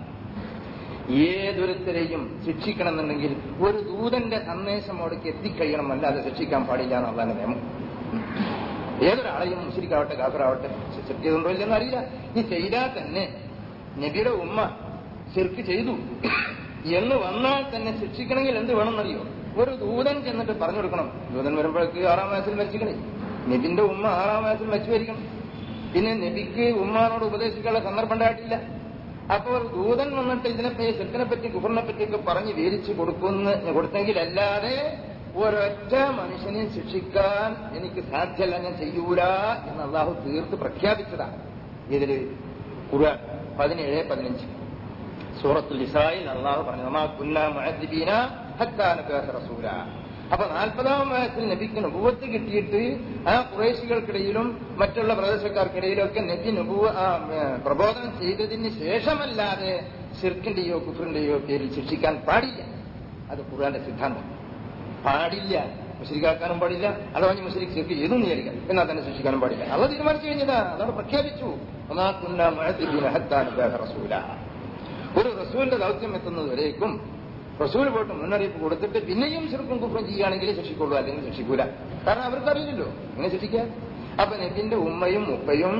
ഏതൊരുത്തരെയും ശിക്ഷിക്കണമെന്നുണ്ടെങ്കിൽ ഒരു ദൂതന്റെ സന്ദേശം അവിടേക്ക് എത്തിക്കഴിയണം അല്ലാതെ ശിക്ഷിക്കാൻ പാടില്ല എന്നുള്ളതാണ് നിയമം ഏതൊരാളെയും മുസ്ലിക്കാവട്ടെ കാഫറാവട്ടെ ശിക്ഷിക്കുന്നുണ്ടോ ഇല്ലെന്ന് അറിയില്ല ഈ ചെയ്താൽ തന്നെ നബിയുടെ ഉമ്മ ശിർക്ക് ചെയ്തു എന്ന് വന്നാൽ തന്നെ ശിക്ഷിക്കണമെങ്കിൽ എന്ത് വേണമെന്നറിയോ ഒരു ദൂതൻ ചെന്നിട്ട് പറഞ്ഞു കൊടുക്കണം ദൂതൻ വരുമ്പോഴേക്ക് ആറാം വയസ്സിൽ മരിച്ചിക്കണേ നബിന്റെ ഉമ്മ ആറാം വയസ്സിൽ മരിച്ചു വരിക്കണം പിന്നെ നബിക്ക് ഉമ്മാനോട് ഉപദേശിക്കാനുള്ള സന്ദർഭം ഉണ്ടായിട്ടില്ല അപ്പൊ ഒരു ദൂതൻ വന്നിട്ട് ഇതിനെ ശിർക്കിനെ പറ്റി കുഫറിനെ പറ്റിയൊക്കെ പറഞ്ഞ് വിവരിച്ചു കൊടുക്കുന്ന കൊടുത്തെങ്കിലല്ലാതെ ഒരൊറ്റ മനുഷ്യനെ ശിക്ഷിക്കാൻ എനിക്ക് സാധ്യമല്ല ഞാൻ ചെയ്യൂല എന്ന് അള്ളാഹു തീർത്ത് പ്രഖ്യാപിച്ചതാണ് ഇതില് ഖുർആൻ പതിനേഴ് പതിനഞ്ച് സൂറത്തുൽ ഇസ്രായിൽ അള്ളാഹു പറഞ്ഞു "വമാ കുന്നാ മുഅദ്ദിബീന ഹത്താ നബഅസ റസൂല അപ്പൊ നാൽപ്പതാം വയസ്സിൽ നബിക്ക് നുപൂവത്ത് കിട്ടിയിട്ട് ആ കുറേശികൾക്കിടയിലും മറ്റുള്ള പ്രദേശക്കാർക്കിടയിലൊക്കെ നബി നുപൂവ ആ, ഏ, പ്രബോധനം ചെയ്തതിന് ശേഷമല്ലാതെ ഷിർക്കിന്റെയോ കുഫറിന്റെയോ പേരിൽ ശിക്ഷിക്കാൻ പാടില്ല അത് ഖുർആന്റെ സിദ്ധാന്തം പാടില്ല മുസ്ലിക്കാക്കാനും പാടില്ല അഥവാ ഇനി മുസ്ലിം ശിർക്ക് ചെയ്തു എന്ന് വിചാരിക്കാം എന്നാൽ തന്നെ ശിക്ഷിക്കാനും പാടില്ല അത് തീരുമാനിച്ചു കഴിഞ്ഞതാ അതോട് പ്രഖ്യാപിച്ചു "വമാ കുന്നാ മുഅദ്ദിബീന ഹത്താ നബഅസ റസൂല ഒരു റസൂലിന്റെ ദൗത്യം എത്തുന്നത് വരേക്കും റസൂൽ പോയിട്ട് മുന്നറിയിപ്പ് കൊടുത്തിട്ട് പിന്നെയും ചെറുക്കും കുഫറും ചെയ്യുകയാണെങ്കിൽ ശിക്ഷിക്കുള്ളൂ അല്ലെങ്കിൽ ശിക്ഷിക്കൂല കാരണം അവർക്ക് അറിയില്ലല്ലോ ഇങ്ങനെ ശിക്ഷിക്കാൻ അപ്പൊ നബിന്റെ ഉമ്മയും ഉപ്പയും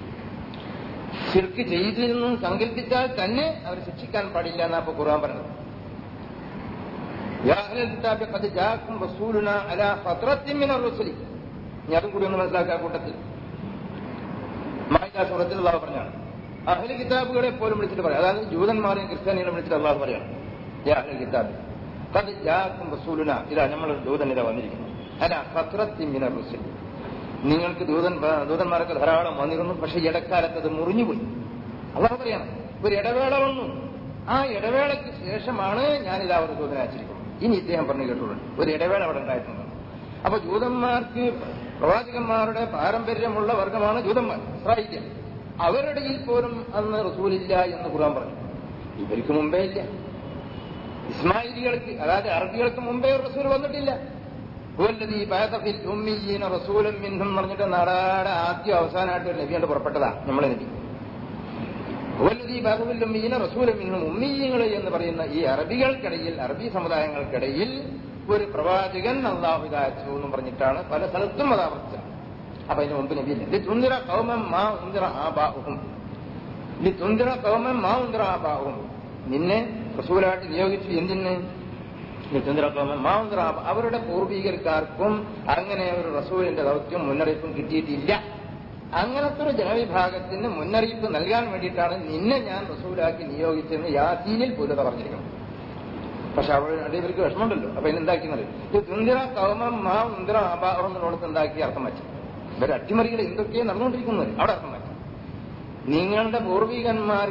ശിർക്ക് ചെയ്തിരുന്നു സങ്കല്പിച്ചാൽ തന്നെ അവർ ശിക്ഷിക്കാൻ പാടില്ല എന്നാ ഇപ്പൊ ഖുർആൻ പറഞ്ഞത് يا أهل الكتاب قد جاءكم رسولنا على فترة من الرسل ഇനി അതും കൂടി ഒന്ന് മനസ്സിലാക്കാൻ കൂട്ടത്തിൽ മായിക സൂറത്തിൽ അള്ളാഹു പറഞ്ഞാണ് അഹ്ലി കിതാബുകളെ പോലും വിളിച്ചിട്ട് പറയാം അതായത് ജൂതന്മാരെയും ക്രിസ്ത്യാനികളെ വിളിച്ചിട്ട് അള്ളാഹു പറയാണ് യാ അഹ്ലി കിതാബ് قد جاءكم رسولنا ഇതാ നമ്മൾ ദൂതൻ ഇതാ വന്നിരിക്കുന്നു അല്ല ഫത്രത്തി മിന റുസുൽ നിങ്ങൾക്ക് ദൂതൻ ദൂതന്മാരൊക്കെ ധാരാളം വന്നിരുന്നു പക്ഷെ ഇടക്കാലത്ത് അത് മുറിഞ്ഞുപോയി അള്ളാഹു പറയാണ് ഒരു ഇടവേള വന്നു ആ ഇടവേളയ്ക്ക് ശേഷമാണ് ഞാനിതാ ഒരു ദൂതനെ അയച്ചിരിക്കുന്നത് ഇനി ഇദ്ദേഹം പറഞ്ഞു കേട്ടുള്ളൂ ഒരു ഇടവേള അവിടെ ഉണ്ടായിട്ടുണ്ട് അപ്പൊ ജൂതന്മാർക്ക് പ്രവാചകന്മാരുടെ പാരമ്പര്യമുള്ള വർഗമാണ് ജൂതന്മാർ ഇസ്രായേൽ അവരുടെ ഈ പോലും അന്ന് റസൂലില്ല എന്ന് ഖുർആൻ പറഞ്ഞു ഇവർക്ക് മുമ്പേ ഇല്ല ഇസ്മായിലികൾക്ക് അതായത് അറബികൾക്ക് മുമ്പേ ഒരു റസൂൽ വന്നിട്ടില്ല ഹുവല്ലദീ ബഅസ ഫിൽ ഉമ്മീയീന റസൂലൻ മിൻഹും എന്ന് പറഞ്ഞിട്ട് നാടാടെ ആദ്യം അവസാനമായിട്ട് ഒരു നബിയോട് പുറപ്പെട്ടതാ നമ്മളെ നബി ഹുവല്ലദീ ബഅസ ഫിൽ ഉമ്മീയീന റസൂലൻ മിൻഹും ഉമ്മീയങ്ങൾ എന്ന് പറയുന്ന ഈ അറബികൾക്കിടയിൽ അറബി സമുദായങ്ങൾക്കിടയിൽ ഒരു പ്രവാചകൻ അള്ളാഹു ഇതാച്ചു എന്ന് പറഞ്ഞിട്ടാണ് പല സ്ഥലത്തും അത് ആവർത്തിച്ചത് അപ്പൊ അതിന് മുമ്പ് നബിയില്ല ലി തുന്തിര കൗമം മാ ഉന്തിര ആബാഹും ലി തുന്തിര കൗമം മാ ഉന്തിര ആബാഹും നിന്നെ റസൂലായിട്ട് നിയോഗിച്ചു എന്തിന് ലി കൗമൻ മാ ഉന്തിര ആബാ- അവരുടെ പൂർവികർക്കാർക്കും അങ്ങനെ ഒരു റസൂലിന്റെ ദൗത്യം മുന്നറിയിപ്പും കിട്ടിയിട്ടില്ല അങ്ങനത്തെ ഒരു ജനവിഭാഗത്തിന് മുന്നറിയിപ്പ് നൽകാൻ വേണ്ടിയിട്ടാണ് നിന്നെ ഞാൻ റസൂലാക്കി നിയോഗിച്ചെന്ന് യാസീനിൽ പോലും പറഞ്ഞിരിക്കണം പക്ഷെ അവിടെ ഇവർക്ക് വിഷമമുണ്ടല്ലോ അപ്പൊ ഇതെന്താക്കിയെന്നത് ഇത് തുന്തിര കൗമം മാ ഉന്തിര ആബാഹം എന്നുള്ളത് എന്താക്കി അർത്ഥം വെച്ചു ഇവർ അട്ടിമറികൾ എന്തൊക്കെയാണ് നടന്നുകൊണ്ടിരിക്കുന്നത് അവിടെ അർത്ഥം വെച്ചു നിങ്ങളുടെ പൂർവികന്മാർ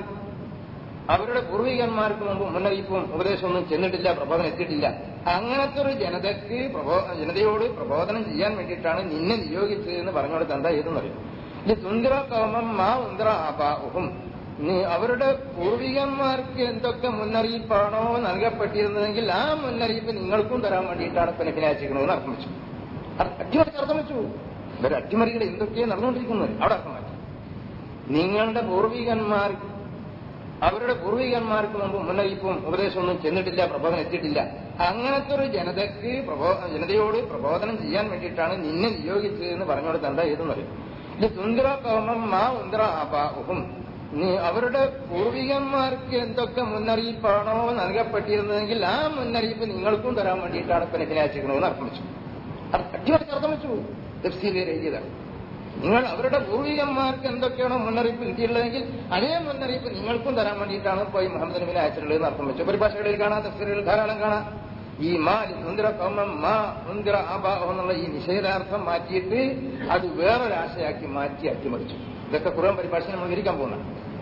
അവരുടെ പൂർവികന്മാർക്ക് മുമ്പ് മുന്നറിയിപ്പും ഉപദേശമൊന്നും ചെന്നിട്ടില്ല പ്രബോധനം എത്തിയിട്ടില്ല അങ്ങനത്തെ ഒരു ജനതയ്ക്ക് പ്രബോ- ജനതയോട് പ്രബോധനം ചെയ്യാൻ വേണ്ടിയിട്ടാണ് നിന്നെ നിയോഗിച്ചത് എന്ന് പറഞ്ഞുകൊടുത്ത് എന്താ ചെയ്തെന്നറിയും ഇത് തുന്തിര കൗമം മാ ഉന്തിര ആബാഹും നീ അവരുടെ പൂർവികന്മാർക്ക് എന്തൊക്കെ മുന്നറിയിപ്പാണോ നൽകപ്പെട്ടിരുന്നതെങ്കിൽ ആ മുന്നറിയിപ്പ് നിങ്ങൾക്കും തരാൻ വേണ്ടിയിട്ടാണ് ഇപ്പൊ നബിനെ അയച്ചിരിക്കണമെന്ന് അർത്ഥം വെച്ചു അത് അട്ടിമറിക്ക് അർത്ഥം വെച്ചു ഇവർ അട്ടിമറികൾ എന്തൊക്കെയാണ് നടന്നുകൊണ്ടിരിക്കുന്നത് അവിടെ അർത്ഥം വെച്ചു നിങ്ങളുടെ പൂർവികന്മാർ അവരുടെ പൂർവികന്മാർക്ക് മുമ്പ് മുന്നറിയിപ്പും ഉപദേശമൊന്നും ചെന്നിട്ടില്ല പ്രബോധനം എത്തിയിട്ടില്ല അങ്ങനത്തെ ഒരു ജനതയ്ക്ക് പ്രബോ ജനതയോട് പ്രബോധനം ചെയ്യാൻ വേണ്ടിയിട്ടാണ് നിന്നെ നിയോഗിച്ചതെന്ന് പറഞ്ഞുകൊടുത്ത് എന്താ ചെയ്തെന്ന് പറയും ഇത് തുന്ദ്ര കൗമം മാ ഉന്ദ്ര അപാഹും നീ അവരുടെ പൂർവികന്മാർക്ക് എന്തൊക്കെ മുന്നറിയിപ്പാണോ നൽകപ്പെട്ടിരുന്നതെങ്കിൽ ആ മുന്നറിയിപ്പ് നിങ്ങൾക്കും തരാൻ വേണ്ടിയിട്ടാണ് ഇപ്പൊ നെറ്റിനാച്ചിക്കണമെന്ന് അർത്ഥം വെച്ചു അടിമറിച്ച് അർത്ഥം വെച്ചു തഫ്സീലിൽ എഴുതിയതാണ് നിങ്ങൾ അവരുടെ പൂർവികന്മാർക്ക് എന്തൊക്കെയാണോ മുന്നറിയിപ്പ് കിട്ടിയിട്ടുള്ളതെങ്കിൽ അതേ മുന്നറിയിപ്പ് നിങ്ങൾക്കും തരാൻ വേണ്ടിയിട്ടാണ് പോയി മുഹമ്മദ് നബിനെ അയച്ചിട്ടുള്ളത് അർത്ഥം വെച്ചു പരിഭാഷകളിൽ കാണാം തഫ്സീലുകളിൽ ധാരാളം കാണാം ഈ മാ മുന്തിര കൗമം മാ മുന്തിര ആബാഹം എന്നുള്ള ഈ നിഷേധാർത്ഥം മാറ്റിയിട്ട് അത് വേറൊരാശയാക്കി മാറ്റി അട്ടിമറിച്ചു ഇതൊക്കെ ഖുർആൻ പരിഭാഷ നമ്മൾ വിവരിക്കാൻ പോകുന്ന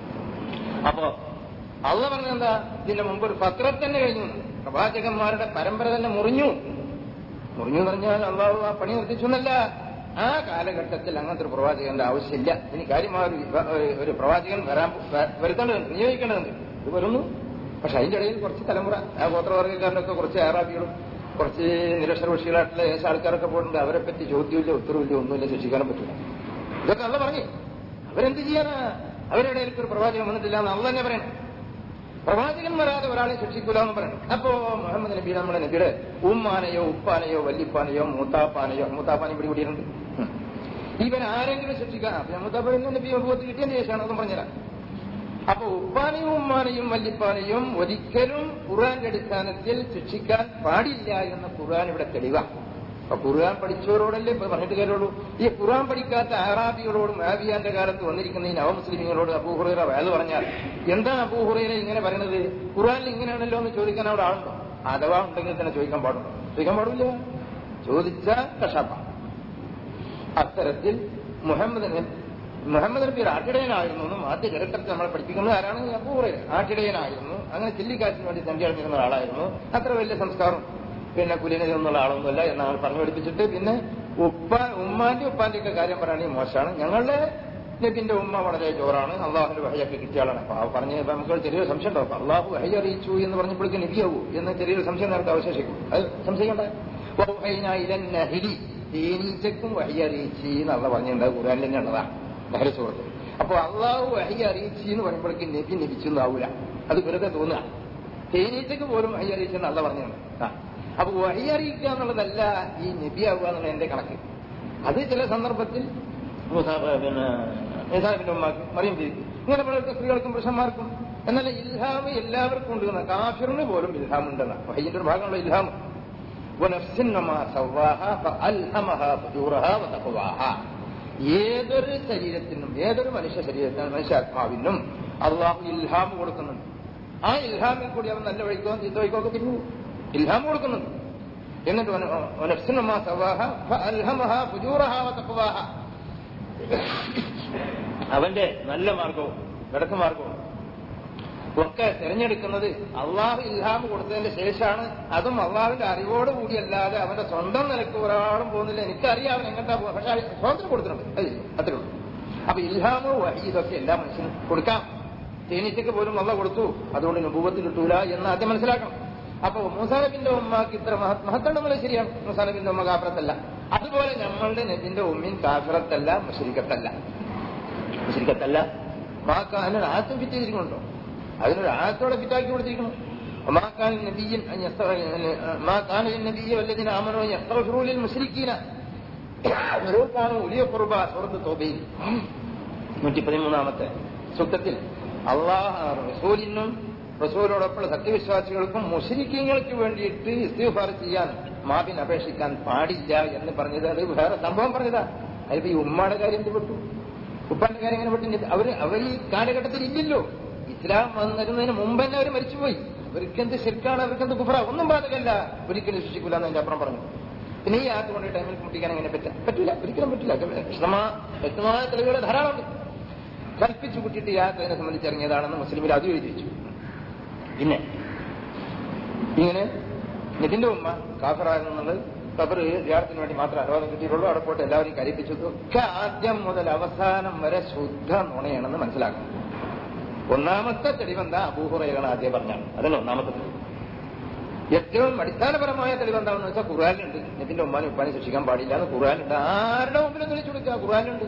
അപ്പോ അള്ള പറഞ്ഞത് എന്താ ഇതിന്റെ മുമ്പ് ഒരു പത്രം തന്നെ കഴിഞ്ഞു പ്രവാചകന്മാരുടെ പരമ്പര തന്നെ മുറിഞ്ഞു മുറിഞ്ഞു എന്ന് പറഞ്ഞാൽ അള്ളാഹു ആ പണി നിർത്തിച്ചു എന്നല്ല ആ കാലഘട്ടത്തിൽ അങ്ങനത്തെ ഒരു പ്രവാചകന്റെ ആവശ്യമില്ല ഇനി കാര്യമായ ഒരു വിഭ- ഒരു- ഒരു പ്രവാചകൻ വരാൻ വ- വരുത്തേണ്ടതുണ്ട് നിയോഗിക്കേണ്ടതുണ്ട് ഇത് വരുന്നു പക്ഷെ അതിന്റെ ഇടയിൽ കുറച്ച് തലമുറ ആ ഗോത്രവർഗ്ഗക്കാരനൊക്കെ കുറച്ച് അറാബികളും കുറച്ച് നിരക്ഷരപക്ഷികളായിട്ടുള്ള ഏകദേശം ആൾക്കാരൊക്കെ പോയിട്ടുണ്ട് അവരെ പറ്റി ചോദ്യമില്ല ഉത്തരവില്ല ഒന്നുമില്ല ശിക്ഷിക്കാനും പറ്റില്ല ഇതൊക്കെ അല്ല പറഞ്ഞു അവരെന്ത് ചെയ്യാനാ അവരുടെ ഇടയിലേക്ക് ഒരു പ്രവാചകൻ വന്നിട്ടില്ല എന്ന് അള്ള തന്നെ പറയണം പ്രവാചകൻ വരാതെ ഒരാളെ ശിക്ഷിക്കൂല എന്ന് പറയണം അപ്പോ മുഹമ്മദ് നബി നമ്മുടെ നബിയുടെ ഉമ്മാനെയോ ഉപ്പാനെയോ വല്ലിപ്പാനെയോ മൂത്താപ്പാനെയോ മൂത്താപ്പാനെ പിടി കൂടിയിട്ടുണ്ട് ഉം. ഇവൻ ആരെങ്കിലും ശിക്ഷിക്കാൻ അപ്പൊ മൂത്താപ്പാനെ നബി അനുഭവത്തിൽ കിട്ടിയതിന് ശേഷമാണ് അതും പറഞ്ഞുതരാം അപ്പൊ ഉപ്പാനെയും ഉമ്മാനെയും വല്ലിപ്പാനെയും ഒരിക്കലും ഖുർആന്റെ അടിസ്ഥാനത്തിൽ ശിക്ഷിക്കാൻ പാടില്ല എന്ന ഖുർആൻ ഇവിടെ തെളിവാണ് അപ്പൊ ഖുർആൻ പഠിച്ചവരോടല്ലേ ഇപ്പൊ പറഞ്ഞിട്ട് കാര്യമുള്ളൂ ഈ ഖുർആൻ പഠിക്കാത്ത അറാബികളോടും ആബിയാന്റെ കാലത്ത് വന്നിരിക്കുന്ന ഈ നവമുസ്ലിമികളോട് അബൂഹുറൈറ വേല പറഞ്ഞാൽ എന്താണ് അബൂഹുറൈറ ഇങ്ങനെ പറയുന്നത് ഖുർആനിൽ ഇങ്ങനെയാണല്ലോ എന്ന് ചോദിക്കാൻ അവിടെ ആളുണ്ടോ അഥവാ ഉണ്ടെങ്കിൽ തന്നെ ചോദിക്കാൻ പാടുണ്ടോ ചോദിക്കാൻ പാടില്ല ചോദിച്ചാൽ കഷാപ്പ അത്തരത്തിൽ മുഹമ്മദ് നബി മുഹമ്മദ് നബി ഒരു ആട്ടിടയനായിരുന്നു എന്നും ആദ്യ ചരിത്രത്തിൽ നമ്മളെ പഠിപ്പിക്കുന്നത് ആരാണ് അപൂർവ ആട്ടിടയനായിരുന്നു അങ്ങനെ ചില്ലിക്കാറ്റിന് വേണ്ടി സഞ്ചരിച്ചിരുന്ന ഒരാളായിരുന്നു അത്ര വലിയ സംസ്കാരം പിന്നെ കുലീനൊന്നുള്ള ആളൊന്നുമല്ല എന്നാണ് പറഞ്ഞു പഠിപ്പിച്ചിട്ട് പിന്നെ ഉപ്പ ഉമ്മാന്റെ ഉപ്പാന്റെ ഒക്കെ കാര്യം പറയുകയാണെങ്കിൽ മോശമാണ് ഞങ്ങളുടെ നബിന്റെ ഉമ്മ വളരെ ജോറാണ് അള്ളാഹുന്റെ വഹയൊക്കെ കിട്ടിയ ആളാണ് അപ്പൊ ആ പറഞ്ഞ ഇപ്പൊ നമുക്ക് ഒരു ചെറിയൊരു സംശയം ഉണ്ടാവും അപ്പൊ അള്ളാഹു വഹി അറിയിച്ചു എന്ന് പറഞ്ഞപ്പോഴേക്കും നബിയാവൂ എന്ന് ചെറിയൊരു സംശയം നേരത്തെ അവശേഷിക്കും അത് സംശയിക്കണ്ട വൗഹൈനാ ഇലൻ നഹ്രി. തേനീച്ചക്കും വഹി അറിയിച്ചു എന്നുള്ള പറഞ്ഞിട്ടുണ്ട് ഖുറാനിൽ തന്നെ ഉള്ളതാണ് നഹര സുഹൃത്ത് അപ്പൊ അള്ളാഹു വഹി അറിയിച്ചു എന്ന് പറയുമ്പോഴേക്കും നബി നബിച്ചൊന്നാവൂല അത് വെറുതെ തോന്നുക തേനീച്ചക്ക് പോലും വഹി അറിയിച്ചെന്ന് അല്ല പറഞ്ഞാണ് ആ അപ്പൊ വഹി അറിയിക്കുക എന്നുള്ളതല്ല ഈ നബിയാവുക എന്നുള്ള എന്റെ കണക്ക് അത് ചില സന്ദർഭത്തിൽ മൂസാ- പിന്നെ ഏതാവിന്റെ ഉമ്മാക്ക് മറിയം ചെയ്തു ഇങ്ങനെ പലർക്കും സ്ത്രീകൾക്കും പുരുഷന്മാർക്കും എന്നാൽ ഇൽഹാം എല്ലാവർക്കും ഉണ്ട് എന്ന കാഫിറിന് പോലും ഇൽഹാം ഉണ്ടെന്ന വഹയ്യന്റെ ഒരു ഭാഗമുള്ള ഇൽഹാം ونفس وما سواها فألهمها فجورها وتقواها ഏതൊരു ശരീരത്തിനും ഏതൊരു മനുഷ്യ ശരീരത്തിനും മനുഷ്യാത്മാവിനും അള്ളാഹു ഇൽഹാം കൊടുക്കുന്നുണ്ട് ആ ഇൽഹാമിൽ കൂടി അവൻ നല്ല വഴിക്കോ ചീത്ത വഴിക്കോ ഒക്കെ തിരിഞ്ഞു ഇൽഹാം കൊടുക്കുന്നുണ്ട് എന്നിട്ട് വന- വനഫ്സിൻ വമാ സവാഹ ഫഅൽഹമഹ ഫുജൂറഹ വതഖ്വാഹ. അവന്റെ നല്ല മാർഗവും കിടക്ക് മാർഗവും ഒക്കെ തിരഞ്ഞെടുക്കുന്നത് അള്ളാഹു ഇൽഹാം കൊടുത്തതിന്റെ ശേഷമാണ് അതും അള്ളാഹുവിന്റെ അറിവോട് കൂടിയല്ലാതെ അവന്റെ സ്വന്തം നിലക്ക് ഒരാളും പോകുന്നില്ല എനിക്കറിയാം അവൻ എങ്ങോട്ടാ പോകുന്നത് പക്ഷെ ആ സ്വാതന്ത്ര്യം കൊടുത്തിട്ടുണ്ട് അത് അത്രേ ഉള്ളൂ അപ്പൊ ഇൽഹാമോ വഹി ഇതൊക്കെ എല്ലാ മനുഷ്യനും കൊടുക്കാം തേനീച്ചയ്ക്ക് പോലും അള്ള കൊടുത്തു അതുകൊണ്ട് നുപൂവത്ത് കിട്ടൂല എന്ന് ആദ്യം മനസ്സിലാക്കണം അപ്പൊ മൂസാനബിന്റെ ഉമ്മക്ക് ഇത്ര മഹ- മഹത്തുണ്ടെന്നുള്ളത് ശരിയാണ് മൂസാനബിന്റെ ഉമ്മ കാഫറത്തല്ല അതുപോലെ നമ്മളുടെ നബിന്റെ ഉമ്മയും കാഫറത്തല്ല മുഷരിക്കത്തല്ല മുഷരിക്കത്തല്ല മാക്കാനൊരു ആറ്റം ഫിറ്റ് ചെയ്തിരിക്കുന്നുണ്ടോ അതിനൊരു ആയത്തോടെ ഫിറ്റാക്കി കൊടുത്തിരിക്കണം وما كان النبي أن يستغ- ما كان للنبي والذين آمنوا أن يستغفروا للمشركين ولو كانوا أولي قربى سورة തോബയിൽ നൂറ്റി പതിമൂന്നാമത്തെ സൂക്തത്തിൽ അള്ളാഹ് റസൂലിനും റസൂലോടൊപ്പമുള്ള സത്യവിശ്വാസികൾക്കും മുഷരിക്കങ്ങൾക്ക് വേണ്ടിയിട്ട് ഇസ്തിഫാർ ചെയ്യാൻ മാപിന് അപേക്ഷിക്കാൻ പാടില്ല എന്ന് പറഞ്ഞത് അത് വേറെ സംഭവം പറഞ്ഞതാ അതിപ്പോ ഈ ഉമ്മാടെ കാര്യം എന്ത് പെട്ടു ഉപ്പാന്റെ കാര്യം എങ്ങനെ പെട്ടു അവര് അവർ ഈ കാലഘട്ടത്തിൽ ഇല്ലല്ലോ ഇസ്ലാം വന്നിരുന്നതിന് മുമ്പ് തന്നെ അവർ മരിച്ചുപോയി അവർക്കെന്ത് ശരിക്കാണ് അവർക്കെന്ത് കുഫറ ഒന്നും ബാധകല്ല ഒരിക്കലും ശിക്ഷിക്കില്ല എന്ന് അതിന്റെ അപ്പുറം പറഞ്ഞു പിന്നെ ഈ ആത്ത് കൊണ്ട് ടൈമിൽ മുട്ടിക്കാൻ എങ്ങനെ പറ്റാ പറ്റില്ല ഒരിക്കലും പറ്റില്ല വിശദമായ വ്യക്തമായ തെളിവുകൾ ധാരാളമുണ്ട് കൽപ്പിച്ചു കുട്ടിയിട്ട് ഈ ആത്ത് അതിനെ സംബന്ധിച്ച് ഇറങ്ങിയതാണെന്ന് മുസ്ലിമിൽ അത് എഴുതി വെച്ചു പിന്നെ ഇങ്ങനെ നിതിന്റെ ഉമ്മ കാഫറാകുന്നത് കബർ ധ്യാനത്തിന് വേണ്ടി മാത്രം അനുവാദം കിട്ടിയിട്ടുള്ളൂ അവിടെ പോയിട്ട് എല്ലാവരെയും കരിപ്പിച്ചു ഒക്കെ ആദ്യം മുതൽ അവസാനം വരെ ശുദ്ധ നുണയാണെന്ന് മനസ്സിലാക്കണം ഒന്നാമത്തെ തെളിവെന്താ അബൂഹുറയാണ് ആദ്യം പറഞ്ഞാണ് അതല്ല ഒന്നാമത്തെ തെളിവ് ഏറ്റവും അടിസ്ഥാനപരമായ തെളിവ് എന്താണെന്ന് വെച്ചാൽ ഖുറാനുണ്ട് നബിന്റെ ഉമ്മാനും ഉപ്പാനും ശിക്ഷിക്കാൻ പാടില്ല എന്ന് ഖുറാനുണ്ട് ആരുടെ മുമ്പിലും തെളിച്ചു കൊടുക്കുക ഖുറാനുണ്ട്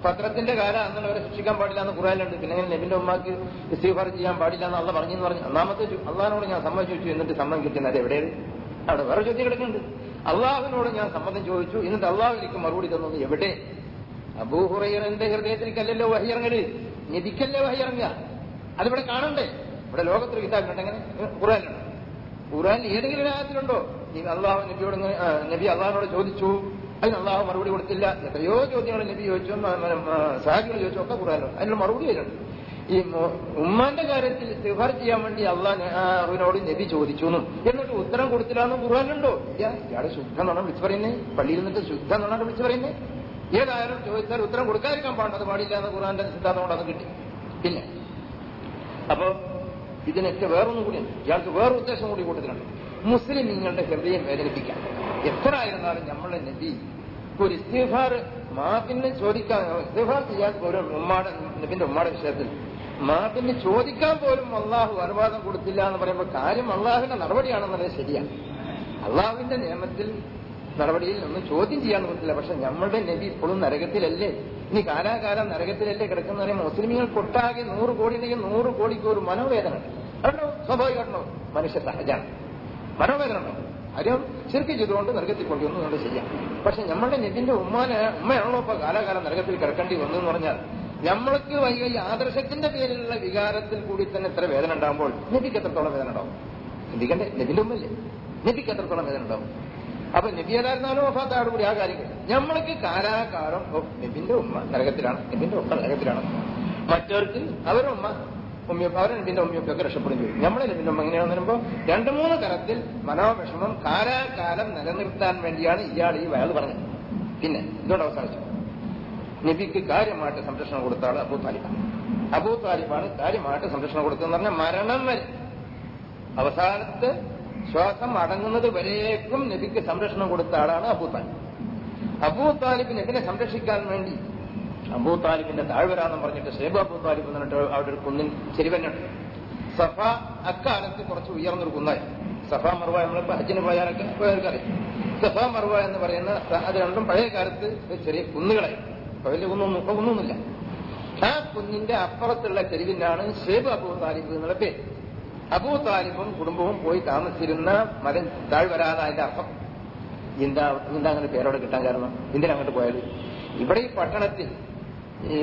പത്രത്തിന്റെ കാലം അന്നുള്ളവരെ ശിക്ഷിക്കാൻ പാടില്ല എന്ന് ഖുറാനിലുണ്ട് പിന്നെ ഇങ്ങനെ നബിന്റെ ഉമ്മാക്ക് ഇസ്തിഫാർ ചെയ്യാൻ പാടില്ല എന്ന് അള്ള പറഞ്ഞു എന്ന് പറഞ്ഞു ഒന്നാമത്തെ ചോ- അള്ളാഹിനോട് ഞാൻ സമ്മതം ചോദിച്ചു എന്നിട്ട് സമ്മതം കിട്ടുന്നത് അത് എവിടെയാണ് അവിടെ വേറെ ചോദ്യം കിടക്കുന്നുണ്ട് അള്ളാഹുവിനോട് ഞാൻ സമ്മതം ചോദിച്ചു എന്നിട്ട് അള്ളാഹു എനിക്ക് മറുപടി തന്നത് എവിടെ അബൂഹുറൈറിന്റെ ഹൃദയത്തിലേക്കല്ലല്ലോ വഹിയിറങ്ങല് നിധിക്കല്ലേ വഹിയിറങ്ങുക അതിവിടെ കാണണ്ടേ ഇവിടെ ലോകത്തൊരു കിതാബിലുണ്ട് എങ്ങനെ ഖുറാനിലുണ്ട് ഖുറാനിൽ ഏതെങ്കിലും രാജ്യത്തിലുണ്ടോ നീ അള്ളാഹു നബിയോട് ഇങ്ങനെ, ആ, നബി അള്ളാഹിനോട് ചോദിച്ചു അതിന് അള്ളാഹു മറുപടി കൊടുത്തില്ല എത്രയോ ചോദ്യങ്ങൾ നബി ചോദിച്ചു സാഹിബികൾ ചോദിച്ചു ഒക്കെ ഖുറാനിലുണ്ട് അതിനുള്ള മറുപടി അതിലുണ്ട് ഈ മു- ഉമ്മാന്റെ കാര്യത്തിൽ സിഫാർ ചെയ്യാൻ വേണ്ടി അള്ളാഹിനോട് നബി ചോദിച്ചു എന്നും എന്നിട്ട് ഉത്തരം കൊടുത്തില്ല എന്നും ഖുറാനിലുണ്ടോ ഇല്ല ഇയാളെ ശുദ്ധ എന്നാണ് വിളിച്ചു പറയുന്നേ പള്ളിയിൽ നിന്നിട്ട് ശുദ്ധ എന്നാണ് വിളിച്ചു പറയുന്നേ ഏതായാലും ചോദിച്ചാൽ ഉത്തരം കൊടുക്കാതിരിക്കാൻ പാടില്ല അത് പാടില്ല എന്ന് ഖുറാന്റെ സിദ്ധാന്തം കൊണ്ട് അത് കിട്ടി പിന്നെ അപ്പോ ഇതിനൊക്കെ വേറൊന്നും കൂടിയുണ്ട് ഇയാൾക്ക് വേറെ ഉദ്ദേശം കൂടി കൂട്ടത്തിലുണ്ട് മുസ്ലിം നിങ്ങളുടെ ഹൃദയം വേദനിപ്പിക്കാം എത്ര ആയിരുന്നാലും നമ്മളെ നബി ഒരു ഇസ്തിഫാർ മാപ്പിന് ചോദിക്കാൻ ഇസ്തിഫാർ ചെയ്യാൻ പോലും ഉമ്മാടെ നബിന്റെ ഉമ്മാടെ വിഷയത്തിൽ മാപ്പിന് ചോദിക്കാൻ പോലും അള്ളാഹു അനുവാദം കൊടുത്തില്ല എന്ന് പറയുമ്പോൾ കാര്യം അള്ളാഹുവിന്റെ നടപടിയാണെന്നുള്ളത് ശരിയാണ് അള്ളാഹുവിന്റെ നിയമത്തിൽ നടപടിയിൽ ഒന്നും ചോദ്യം ചെയ്യാൻ പറ്റില്ല പക്ഷെ നമ്മളുടെ നബി ഇപ്പോഴും നരകത്തിലല്ലേ ഇനി കാലാകാലം നരകത്തിലല്ലേ കിടക്കുന്ന പറയുമ്പോൾ മുസ്ലിമുകൾ കൊട്ടാകെ നൂറ് കോടി ഉണ്ടെങ്കിൽ നൂറ് കോടിക്ക് ഒരു മനോവേദന ഉണ്ട് അതുണ്ടോ സ്വാഭാവികമാണോ മനുഷ്യ സഹജാണ് മനോവേദന ഉണ്ടോ കാര്യം ശരിക്കും ചെയ്തുകൊണ്ട് നരകത്തിൽ കൊണ്ടുവന്നു നമ്മൾ ചെയ്യാം പക്ഷെ നമ്മളുടെ നബിന്റെ ഉമ്മാനെ ഉമ്മയാണല്ലോ ഇപ്പൊ കാലാകാലം നരകത്തിൽ കിടക്കേണ്ടി വന്നു എന്ന് പറഞ്ഞാൽ നമ്മൾക്ക് വൈകി ഈ ആദർശത്തിന്റെ പേരിലുള്ള വികാരത്തിൽ കൂടി തന്നെ ഇത്ര വേദന ഉണ്ടാകുമ്പോൾ നബിക്ക് എത്രത്തോളം വേദന ഉണ്ടാവും ചിന്തിക്കണ്ടേ നബിന്റെ ഉമ്മല്ലേ നബിക്ക് എത്രത്തോളം വേദന ഉണ്ടാവും അപ്പൊ നബി ഏതായിരുന്നാലും വഫാത്താട് കൂടി ആ കാര്യങ്ങൾ നമ്മൾക്ക് കാലാകാലം ഓ നബിന്റെ ഉമ്മ നരകത്തിലാണ് നബിന്റെ ഉമ്മ നരകത്തിലാണ് മറ്റവർക്ക് അവരുടെ ഉമ്മ ഉമ്മിയൊക്കെ അവരെ നബിന്റെ ഉമ്മയൊക്കെ രക്ഷപ്പെടും ചെയ്യും നമ്മളെ നബിന്റെ ഉമ്മ എങ്ങനെയാണെന്ന് വരുമ്പോ രണ്ടു മൂന്ന് തരത്തിൽ മനോവിഷമം കാലാകാലം നിലനിർത്താൻ വേണ്ടിയാണ് ഇയാൾ ഈ വയൽ പറഞ്ഞത് പിന്നെ ഇതോടെ അവസാനിച്ചു നബിക്ക് കാര്യമായിട്ട് സംരക്ഷണം കൊടുത്ത ആള് അബൂ താലിബാണ് അബൂ താലിബാണ് കാര്യമായിട്ട് സംരക്ഷണം കൊടുത്തതെന്ന് പറഞ്ഞാൽ മരണം വരെ അവസാനത്ത് ശ്വാസം അടങ്ങുന്നത് വരേക്കും നബിക്ക് സംരക്ഷണം കൊടുത്ത ആളാണ് അബൂ താലിബ് അബൂ താലിബ് നബിനെ സംരക്ഷിക്കാൻ വേണ്ടി അബൂ താലിബിന്റെ താഴ്വരാന്ന് പറഞ്ഞിട്ട് ഷേബ് അബൂ താലിബ് എന്ന് പറഞ്ഞിട്ട് അവിടെ ഒരു കുന്നിൻ ചെരുവന്നുണ്ട് സഫ അക്കാലത്ത് കുറച്ച് ഉയർന്നൊരു കുന്നായി സഫ മർവ നമ്മളിപ്പോ ഹജ്ജിന് പോയാലൊക്കെ പോയവർക്കറിയാം സഫ മർവ എന്ന് പറയുന്ന സ- അത് രണ്ടും പഴയ കാലത്ത് ചെറിയ കുന്നുകളായി ഇപ്പൊ വലിയ കുന്നൊന്നും ഇപ്പൊ കുന്നൊന്നുമില്ല ആ കുന്നിന്റെ അപ്പുറത്തുള്ള ചെരുവിനാണ് ഷേബ് അബൂ താലിബ് എന്നുള്ള പേര് അബൂ താലിബും കുടുംബവും പോയി താമസിച്ചിരുന്ന മല താഴ്വരാതെ അതിന്റെ അർത്ഥം എന്താ എന്താ അങ്ങനെ പേരോടെ കിട്ടാൻ കാരണം എന്തിനാ അങ്ങോട്ട് പോയത് ഇവിടെ ഈ പട്ടണത്തിൽ ഈ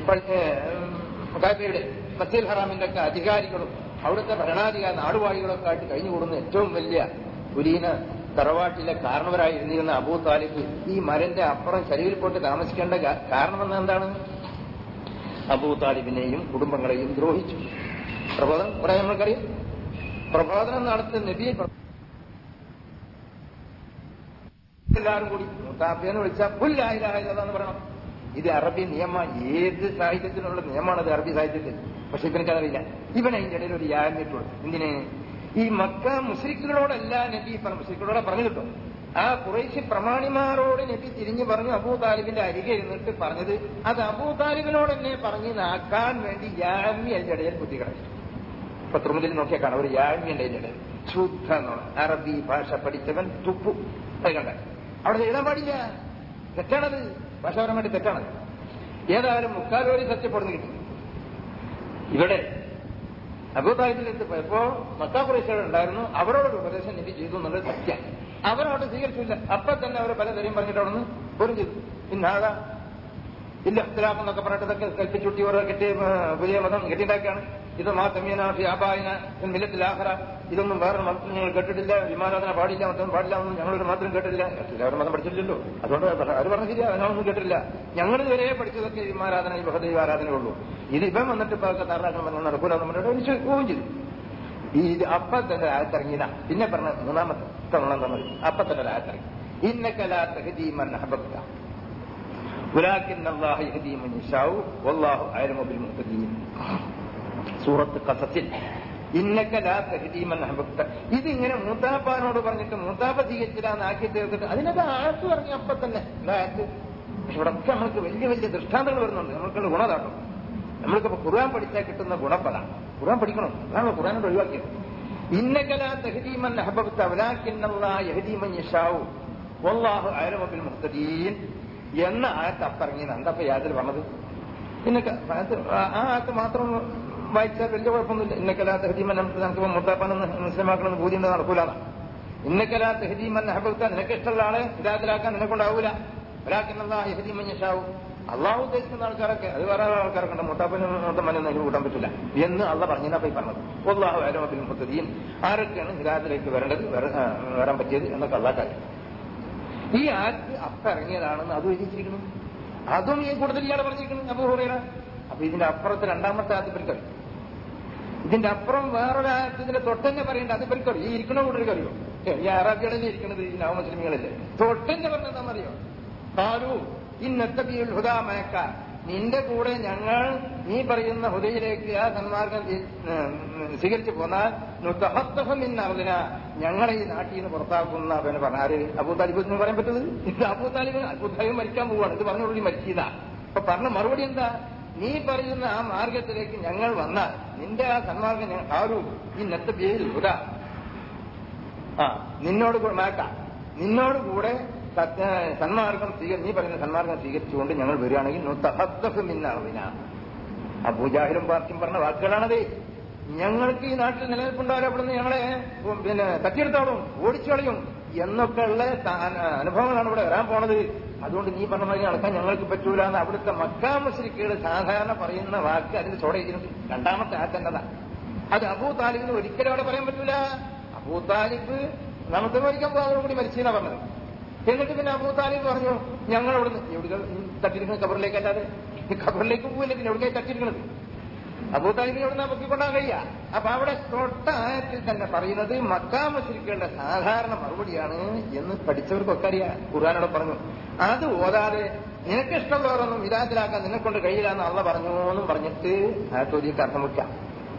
കാബയുടെ മസീൽ ഹറാമിന്റെ ഒക്കെ അധികാരികളും അവിടുത്തെ ഭരണാധികാരി നാടുവാഴികളൊക്കെ ആയിട്ട് കഴിഞ്ഞുകൂടുന്ന ഏറ്റവും വലിയ കുലീന തറവാട്ടിലെ കാരണവരായി ഇരുന്നിരുന്ന അബൂ താലിബ് ഈ മരന്റെ അപ്പുറം ചരിവിൽ പോയിട്ട് താമസിക്കേണ്ട കാ- കാരണമെന്ന് എന്താണ് അബൂ താലിബിനെയും കുടുംബങ്ങളെയും ദ്രോഹിച്ചു പ്രബോധനം കുറെ നമ്മൾക്കറിയാം പ്രബോധനം നടത്തുന്ന നബിയെ പ്ര- എല്ലാവരും കൂടി മുത്താഫിയെന്ന് വിളിച്ചാൽ പുല്ലായിരായെന്ന് പറയണം ഇത് അറബി നിയമ ഏത് സാഹിത്യത്തിനുള്ള നിയമമാണ് അത് അറബി സാഹിത്യത്തിൽ പക്ഷെ ഇവനക്കതറിയില്ല ഇവൻ അതിന്റെ ഇടയിൽ ഒരു യാഗിട്ടുള്ളൂ എന്തിന് ഈ മക്ക മുസ്ലിക്കുകളോടല്ല നബി പറഞ്ഞ മുസ്ലിക്കുകളോടെ പറഞ്ഞു കിട്ടും ആ കുറേശ്ശി പ്രമാണിമാരോട് നബി തിരിഞ്ഞു പറഞ്ഞു അബൂ താലിബിന്റെ അരികെ ഇരുന്നിട്ട് പറഞ്ഞത് അത് അബൂ താലിബിനോട് എന്നെ പറഞ്ഞ് നാക്കാൻ വേണ്ടി യാമി അതിന്റെ ഇടയിൽ കുത്തിക്കിടച്ചു ഇപ്പൊ തുറമുതിൽ നോക്കിയാൽ കാണാം ഒരു യാമിയുണ്ട് അതിന്റെ ഇടയിൽ ശുദ്ധ എന്നാണ് അറബി ഭാഷ പഠിച്ചവൻ തുപ്പു അത് കണ്ട അവിടെ എഴുതാൻ പാടില്ല തെറ്റാണത് ഭാഷാപരമായിട്ട് തെറ്റാണത് ഏതായാലും മുക്കാലോരി സത്യപ്പെടുന്നു കിട്ടി ഇവിടെ അബൂതാഹിബിലെത്തി പോയപ്പോ മക്കാപുറേശ്വരർ ഉണ്ടായിരുന്നു അവരോടൊരു ഉപദേശം നബി ചെയ്തു എന്നുള്ളത് സത്യം അവരവിടെ സ്വീകരിച്ചില്ല അപ്പൊ തന്നെ അവർ പലതരം പറഞ്ഞിട്ട് അവിടെ നിന്ന് പോലും ചെയ്തു ഇന്നാക ഇല്ല ഇഖ്തിലാഫ് എന്നൊക്കെ പറഞ്ഞിട്ട് ഇതൊക്കെ കൽപ്പിച്ചുട്ടി ഓരോ കെട്ടി ആ, പുതിയ മതം കെട്ടിണ്ടാക്കിയാണ് ഇത് മാ തമീന ഫി ആബായിന മില്ലത്തിലാഹറ ഇതൊന്നും വേറെ മതത്തിൽ ഞങ്ങൾ കേട്ടിട്ടില്ല വിമാനാധന പാടില്ല മറ്റൊന്നും പാടില്ല ഒന്നും ഞങ്ങളൊരു മാത്രം കേട്ടില്ല എല്ലാവരും മതം പഠിച്ചില്ലല്ലോ അതുകൊണ്ട് അവർ പറഞ്ഞ ശരിയാ ഞങ്ങളൊന്നും കേട്ടില്ല ഞങ്ങൾ ഇതുവരെ പഠിച്ചതൊക്കെ വിമാരാധന ഈ ബഹദൈവ ആരാധനയേ ഉള്ളൂ ഇത് ഇപ്പം വന്നിട്ട് ഇപ്പൊ താറാക്കം പറഞ്ഞ നടക്കൂല നമ്മുടെ പോവുകയും ചെയ്തു ഈ ഇത് അപ്പൊ തന്നെ ആയത്തിറങ്ങിയതാ പിന്നെ പറഞ്ഞ മൂന്നാമത്തെ തവണ തന്നത് അപ്പൊ തന്നെ ആയത്തിറങ്ങി ഇന്നക്കലാ തഹദീമൻ അഹബക്ക ولكن الله يهدي من يشاء والله اعلم بالمهتدين സൂറത്ത് കസസിൽ ഇന്നക്ക ലാ തഹദീ മൻ അഹ്ബബ്ത ഇതിങ്ങനെ മൂത്താപ്പാനോട് പറഞ്ഞിട്ട് മൂത്താപ്പ സ്വീകരിച്ചില്ലാന്ന് ആക്കി തീർത്തിട്ട് അതിനൊക്കെ ആഴ്ച പറഞ്ഞു അപ്പൊ തന്നെ ആയത്ത് പക്ഷെ ഇവിടെ ഒക്കെ നമ്മൾക്ക് വലിയ വലിയ ദൃഷ്ടാന്തങ്ങൾ വരുന്നുണ്ട് നമ്മൾക്കുള്ള ഗുണതാട്ടോ നമ്മൾക്കിപ്പോ ഖുർആൻ പഠിച്ചാൽ കിട്ടുന്ന ഗുണപ്പതാണ് ഖുർആൻ പഠിക്കണം അതാണ് ഖുർആനോട് ഒഴിവാക്കിയത് ഇന്നക്ക ലാ തഹദീ മൻ അഹ്ബബ്ത വലാകിന്നല്ലാഹ യഹദീ മൻ യശാഉ വല്ലാഹു അഅലമു ബിൽ മുഹ്തദീൻ എന്ന ആയത്ത് അപ്പറങ്ങി എന്താ യാതിൽ പറഞ്ഞത് ഇന്നൊക്കെ അത് ആ ആക്ക് മാത്രം വായിച്ചാൽ വലിയ കുഴപ്പമൊന്നുമില്ല ഇന്നക്കലാ തെഹദീമൻ നമുക്ക് മുത്താപ്പാനെന്ന് മുസ്ലിമാക്കണമെന്ന് ബോധ്യം നടക്കൂലാണ് ഇന്നക്കലാ തെഹദീമൻ ഹബൽക്ക നിനക്ക് ഇഷ്ടമുള്ള ആളെ ഹിദായത്തിലാക്കാൻ നിനക്കൊണ്ടാവൂല ഒരാൾക്കെന്നുള്ള ഹെദീമൻ യശാവും അള്ളാഹു ഉദ്ദേശിക്കുന്ന ആൾക്കാരൊക്കെ അത് വേറെ ആൾക്കാരൊക്കെ ഉണ്ട് മുത്താപ്പനും മുത്തമ്മനും അതിന് കൂട്ടാൻ പറ്റില്ല എന്ന് അള്ള പറഞ്ഞാ പോയി പറഞ്ഞത് അള്ളാഹു അലോബിൻ മുത്തദീൻ ആരൊക്കെയാണ് ഹിദായത്തിലേക്ക് വരേണ്ടത് വര- ആ, വരാൻ പറ്റിയത് എന്നൊക്കെ അള്ളാഹ് ഈ ആറ്റ് അപ്പ ഇറങ്ങിയതാണെന്ന് അത് വിധിച്ചിരിക്കുന്നു അതും ഈ കൂടുതൽ ഇയാളെ പറഞ്ഞിരിക്കുന്നു അപ്പൊ ഹുറൈറ അപ്പൊ ഇതിന്റെ അപ്പുറത്ത് രണ്ടാമത്തെ ആദ്യ പരിക്കറി ഇതിന്റെ അപ്പുറം വേറൊരു ആയത്ത് ഇതിന്റെ തൊട്ടന്നെ പറയണ്ട അത് പരിക്കറി ഈ ഇരിക്കണ കൂട്ടർ അറിയോ ഈ അറബികളല്ലേ ഇരിക്കുന്നത് ഈ നവ മുസ്ലിമുകളല്ലേ തൊട്ടന്നെ പറഞ്ഞെന്താണെന്നറിയോ താരു ഇന്നത്തബിയുൽ ഹുദാമയക്ക നിന്റെ കൂടെ ഞങ്ങൾ നീ പറയുന്ന ഹുദയിലേക്ക് ആ സന്മാർഗം സ്വീ- ഉം, സ്വീകരിച്ചു പോന്നാൽ നുത്തഹത്തഫിന്നറിന ഞങ്ങളെ ഈ നാട്ടിൽ നിന്ന് പുറത്താക്കുന്ന അവന് പറഞ്ഞ ആര് അബൂ താലിബ് എന്ന് പറയാൻ പറ്റുന്നത് ഇത് അബൂ താലിബ് അബൂ താലിബ് മരിക്കാൻ പോവാണ് ഇത് പറഞ്ഞോടുകൂടി മരിച്ചതാ അപ്പൊ പറഞ്ഞ മറുപടി എന്താ നീ പറയുന്ന ആ മാർഗത്തിലേക്ക് ഞങ്ങൾ വന്നാൽ നിന്റെ ആ സന്മാർഗം ഞങ്ങൾ ആരു ഈ നെത്തബിയിൽ ഹുദ ആ നിന്നോട് കൂടെ മാക്ക നിന്നോട് കൂടെ സത്യ സന്മാർഗം സ്വീകരി നീ പറയുന്ന സന്മാർഗം സ്വീകരിച്ചുകൊണ്ട് ഞങ്ങൾ വരികയാണെങ്കിൽ നുത്തഹദ്ദഫ് മിന്നറിന അബൂജാഹിലും പാർട്ടിയും പറഞ്ഞ വാക്കുകളാണത് ഞങ്ങൾക്ക് ഈ നാട്ടിൽ നിലനിൽപ്പുണ്ടാവില്ല അവിടുന്ന് ഞങ്ങളെ ഉം, പിന്നെ തട്ടിയെടുത്തോളും ഓടിച്ചു കളയും എന്നൊക്കെയുള്ള ത- അനുഭവങ്ങളാണ് ഇവിടെ വരാൻ പോണത് അതുകൊണ്ട് നീ പറഞ്ഞ മാതിരി നടക്കാൻ ഞങ്ങൾക്ക് പറ്റൂല എന്ന് അവിടുത്തെ മക്കാ മുസ്ലിക്കുകൾ സാധാരണ പറയുന്ന വാക്ക് അതിന്റെ ചോടയിരിക്കുന്നത് രണ്ടാമത്തെ ആറ്റേണ്ടതാ അത് അബൂ താലിബിന് ഒരിക്കലും അവിടെ പറയാൻ പറ്റൂല അബൂ താലിബ് നമുക്ക് മരിക്കാൻ പോകുന്നതോട് കൂടി മരിച്ചെന്നാ പറഞ്ഞത് എന്നിട്ട് പിന്നെ അബൂ താലിബ് പറഞ്ഞു ഞങ്ങൾ അവിടുന്ന് എവിടെ തട്ടിയിരിക്കുന്നത് കബറിലേക്ക് അല്ലാതെ ഈ കബറിലേക്ക് പോവില്ല പിന്നെ എവിടേക്കായി തട്ടിയിരിക്കുന്നത് അബൂ താലിബിനെ എവിടെ നമുക്ക് കൊണ്ടാൻ കഴിയ അപ്പൊ അവിടെ തൊട്ട ആയത്തിൽ തന്നെ പറയുന്നത് മക്കാ മുസ്ലിക്കുകളുടെ സാധാരണ മറുപടിയാണ് എന്ന് പഠിച്ചവർക്കൊക്കെ അറിയാം ഖുർആാനോട് പറഞ്ഞു അത് ഓതാതെ നിനക്ക് ഇഷ്ടമുള്ളവരൊന്നും വിരാത്തിലാക്കാൻ നിന്നെ കൊണ്ട് കഴിയില്ല എന്ന് അള്ള പറഞ്ഞു എന്നും പറഞ്ഞിട്ട് ആ ചോദ്യക്ക് അർത്ഥം വെക്കാം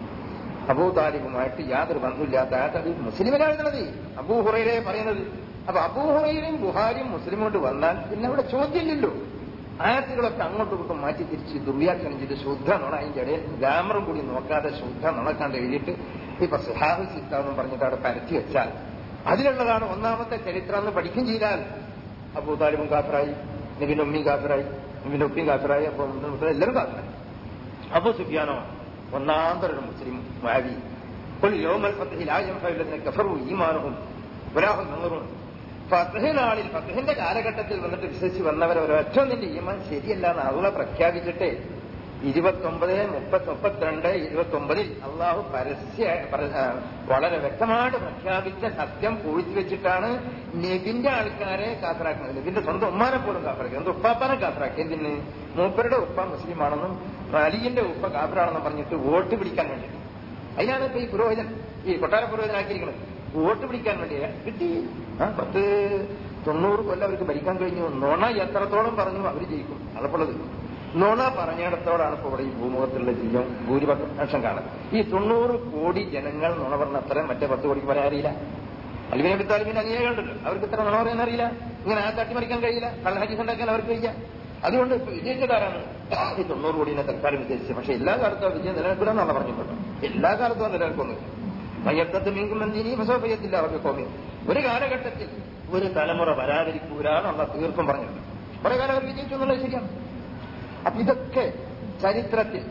അബൂ താലിബുമായിട്ട് യാതൊരു ബന്ധമില്ലാത്ത ആയത് അത് മുസ്ലിമിനാണ് എഴുതുന്നത് അബൂ ഹുറൈരെ പറയുന്നത് അപ്പൊ അബൂ ഹുറൈരയും ബുഹാരിയും മുസ്ലിം കൊണ്ട് വന്നാൽ പിന്നെ അവിടെ ചോദ്യമില്ലല്ലോ ആയത്തുകളൊക്കെ അങ്ങോട്ടും ഇങ്ങോട്ടും മാറ്റി തിരിച്ച് ദുർവ്യാഖ്യാനം ചെയ്ത് ശുദ്ധ നുണ അതിന്റെ ഇടയിൽ ഗ്രാമറും കൂടി നോക്കാതെ ശുദ്ധ നുണക്കാണ്ട് എഴുതിയിട്ട് ഇപ്പൊ സുഹാബ് സിത്താന്നും പറഞ്ഞിട്ട് അവിടെ പരത്തി വെച്ചാൽ അതിലുള്ളതാണ് ഒന്നാമത്തെ ചരിത്രം എന്ന് പഠിക്കും ചെയ്താൽ അബൂ താലിബും കാഫറായി നബിന്റെ ഉമ്മിയും കാഫറായി നബിന്റെ ഉപ്പിയും കാഫറായി അപ്പൊ എല്ലാവരും കാഫറായി അബു സുഫിയാനോ ഒന്നാന്തര ഒരു മുസ്ലിം വാവി قل يوم الفتح لا ينفع الذين كفروا ايمانهم ولا هم ينظرون ഫതഹ് നാളിൽ ഫതഹിന്റെ കാലഘട്ടത്തിൽ വന്നിട്ട് വിശ്വസിച്ച് വന്നവർ ഒരൊറ്റ നിന്റെ ഈമാൻ ശരിയല്ല എന്ന് അള്ള പ്രഖ്യാപിച്ചിട്ട് ഇരുപത്തൊമ്പത് മുപ്പത്തി മുപ്പത്തിരണ്ട് ഇരുപത്തൊമ്പതിൽ അള്ളാഹു പരസ്യ പറ- ആ, വളരെ വ്യക്തമായിട്ട് പ്രഖ്യാപിച്ച സത്യം പൂഴ്ത്തി വെച്ചിട്ടാണ് നെബിന്റെ ആൾക്കാരെ കാത്തറാക്കുന്നത് നെബിന്റെ സ്വന്തം ഉമ്മാനെ പോലും കാത്തറാക്കി എന്ത് ഉപ്പാപ്പാനെ കാത്തറാക്കി എന്തിന് മൂപ്പരുടെ ഉപ്പ മുസ്ലിമാണെന്നും അലിയന്റെ ഉപ്പ കാഫറാണെന്നും പറഞ്ഞിട്ട് വോട്ട് പിടിക്കാൻ വേണ്ടി അതിനാണ് ഇപ്പൊ ഈ പുരോഹിതൻ ഈ കൊട്ടാര പുരോഹിതനാക്കിയിരിക്കുന്നത് വോട്ട് പിടിക്കാൻ വേണ്ടി കിട്ടി ആ പത്ത് തൊണ്ണൂറ് കൊല്ലം അവർക്ക് ഭരിക്കാൻ കഴിഞ്ഞു നുണ എത്രത്തോളം പറഞ്ഞു അവർ ജയിക്കും അതപ്പോഴത് നുണ പറഞ്ഞിടത്തോടാണ് ഇപ്പോൾ ഇവിടെ ഈ ഭൂമുഖത്തുള്ള ജീവൻ ഭൂരിപക്ഷം കാണുന്നത് ഈ തൊണ്ണൂറ് കോടി ജനങ്ങൾ നുണ പറഞ്ഞ അത്രയും മറ്റേ പത്ത് കോടിക്ക് പറയാൻ അറിയില്ല അലിബിനെ പിത്താലിബിന് അനുയായികളുണ്ടല്ലോ അവർക്ക് ഇത്ര നുണ പറയാൻ അറിയില്ല ഇങ്ങനെ ആ തട്ടിമറിക്കാൻ കഴിയില്ല കള്ളഹജീസ് ഉണ്ടാക്കാൻ അവർക്ക് കഴിയില്ല അതുകൊണ്ട് ഇപ്പൊ വിജയിച്ചതാരാണ് ഈ തൊണ്ണൂറ് കോടിനെ തൽക്കാലം വിജയിച്ചത് പക്ഷെ എല്ലാ കാലത്തും ആ വിജയം നിലനിൽക്കില്ലെന്നാണ് പറഞ്ഞിട്ടുള്ളത് എല്ലാ കാലത്തും അത് നിലനിൽക്കുന്നു മയ്യത്തത്ത് മീങ്കും മന്ദിനി ഫസോഫയത്തില്ല അവർക്ക് കോമി ഒരു കാലഘട്ടത്തിൽ ഒരു തലമുറ വരാതിരിക്കൂലാണ് അള്ള തീർപ്പം പറഞ്ഞത് കുറെ കാലം അവർ വിജയിച്ചു എന്നുള്ളത് ശരിയാണ് അപ്പൊ ഇതൊക്കെ ചരിത്രത്തിൽ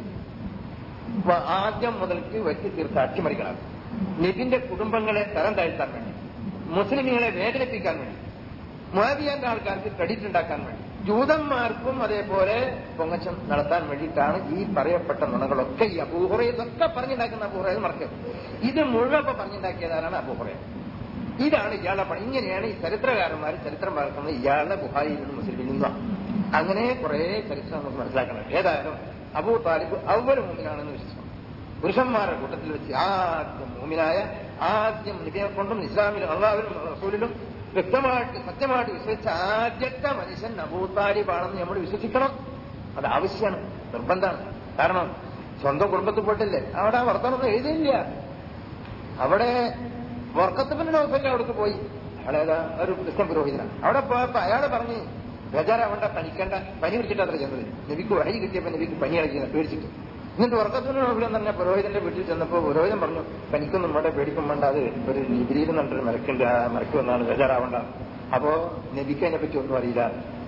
വ- ആദ്യം മുതൽക്ക് വെട്ടി തീർത്ത് അട്ടിമറിക്കണം നബിന്റെ കുടുംബങ്ങളെ തരം താഴ്ത്താൻ വേണ്ടി മുസ്ലിമുകളെ വേദനിപ്പിക്കാൻ വേണ്ടി മുഹാബിയാന്റെ ആൾക്കാർക്ക് ക്രെഡിറ്റ് ഉണ്ടാക്കാൻ വേണ്ടി ജൂതന്മാർക്കും അതേപോലെ പൊങ്ങച്ചം നടത്താൻ വേണ്ടിയിട്ടാണ് ഈ പറയപ്പെട്ട നുണകളൊക്കെ ഈ അബൂഹുറ ഇതൊക്കെ പറഞ്ഞുണ്ടാക്കുന്ന അബൂഹുറ മറക്കരുത് ഇത് മുഴുവൻ ഇപ്പൊ പറഞ്ഞുണ്ടാക്കിയതാണ് അബൂഹുറ ഇതാണ് ഇയാളുടെ പണി ഇങ്ങനെയാണ് ഈ ചരിത്രകാരന്മാർ ചരിത്രം പറക്കുന്നത് ഇയാളുടെ ഗുഹായിൽ നിന്ന് മുസ്ലിമിൽ നിന്നാണ് അങ്ങനെ കുറെ ചരിത്രം നമുക്ക് മനസ്സിലാക്കണം ഏതായാലും അബൂ താലിബ് അവര് മൂമിനാണെന്ന് വിശ്വസിക്കണം പുരുഷന്മാരുടെ കൂട്ടത്തിൽ വെച്ച് ആദ്യം മൂമിനായ ആദ്യം നബിയെ കൊണ്ടും ഇസ്ലാമിലും അള്ളാഹുവിലും റസൂലിലും വ്യക്തമായിട്ട് സത്യമായിട്ട് വിശ്വസിച്ച ആദ്യത്തെ മനുഷ്യൻ അബൂ താലിബാണെന്ന് നമ്മൾ വിശ്വസിക്കണം അത് ആവശ്യമാണ് നിർബന്ധമാണ് കാരണം സ്വന്തം കുടുംബത്തിൽ പോയിട്ടില്ലേ അവിടെ ആ വർത്തമാനം എഴുതിയില്ല അവിടെ വർക്കത്തപ്പന്റെ നൗഫലിന്റെ അവിടേക്ക് പോയി അയാളേതാ ഒരു ക്രിസ്ത്യൻ പുരോഹിതനാണ് അവിടെ പോയപ്പോ അയാള് പറഞ്ഞ് ബജാറാവണ്ട പനിക്കണ്ട പനി പിടിച്ചിട്ട് അത്ര ചെന്നത് നബിക്ക് വഴി കിട്ടിയപ്പോ നബിക്ക് പനി അടയ്ക്കുന്നത് പേടിച്ചിട്ട് എന്നിട്ട് വർക്കത്തപ്പന്റെ നൗഫലം തന്നെ പുരോഹിതന്റെ വീട്ടിൽ ചെന്നപ്പോ പുരോഹിതൻ പറഞ്ഞു പനിക്കൊന്നും ഇവിടെ പേടിക്കും വേണ്ട അത് ഒരു നിബിരിയിൽ നിന്നിട്ടൊരു മരക്കുണ്ട് ആ മരക്ക് വന്നാണ് ബജാറാവണ്ട അപ്പോ നബിക്ക് അതിനെ പറ്റി ഒന്നും അറിയില്ല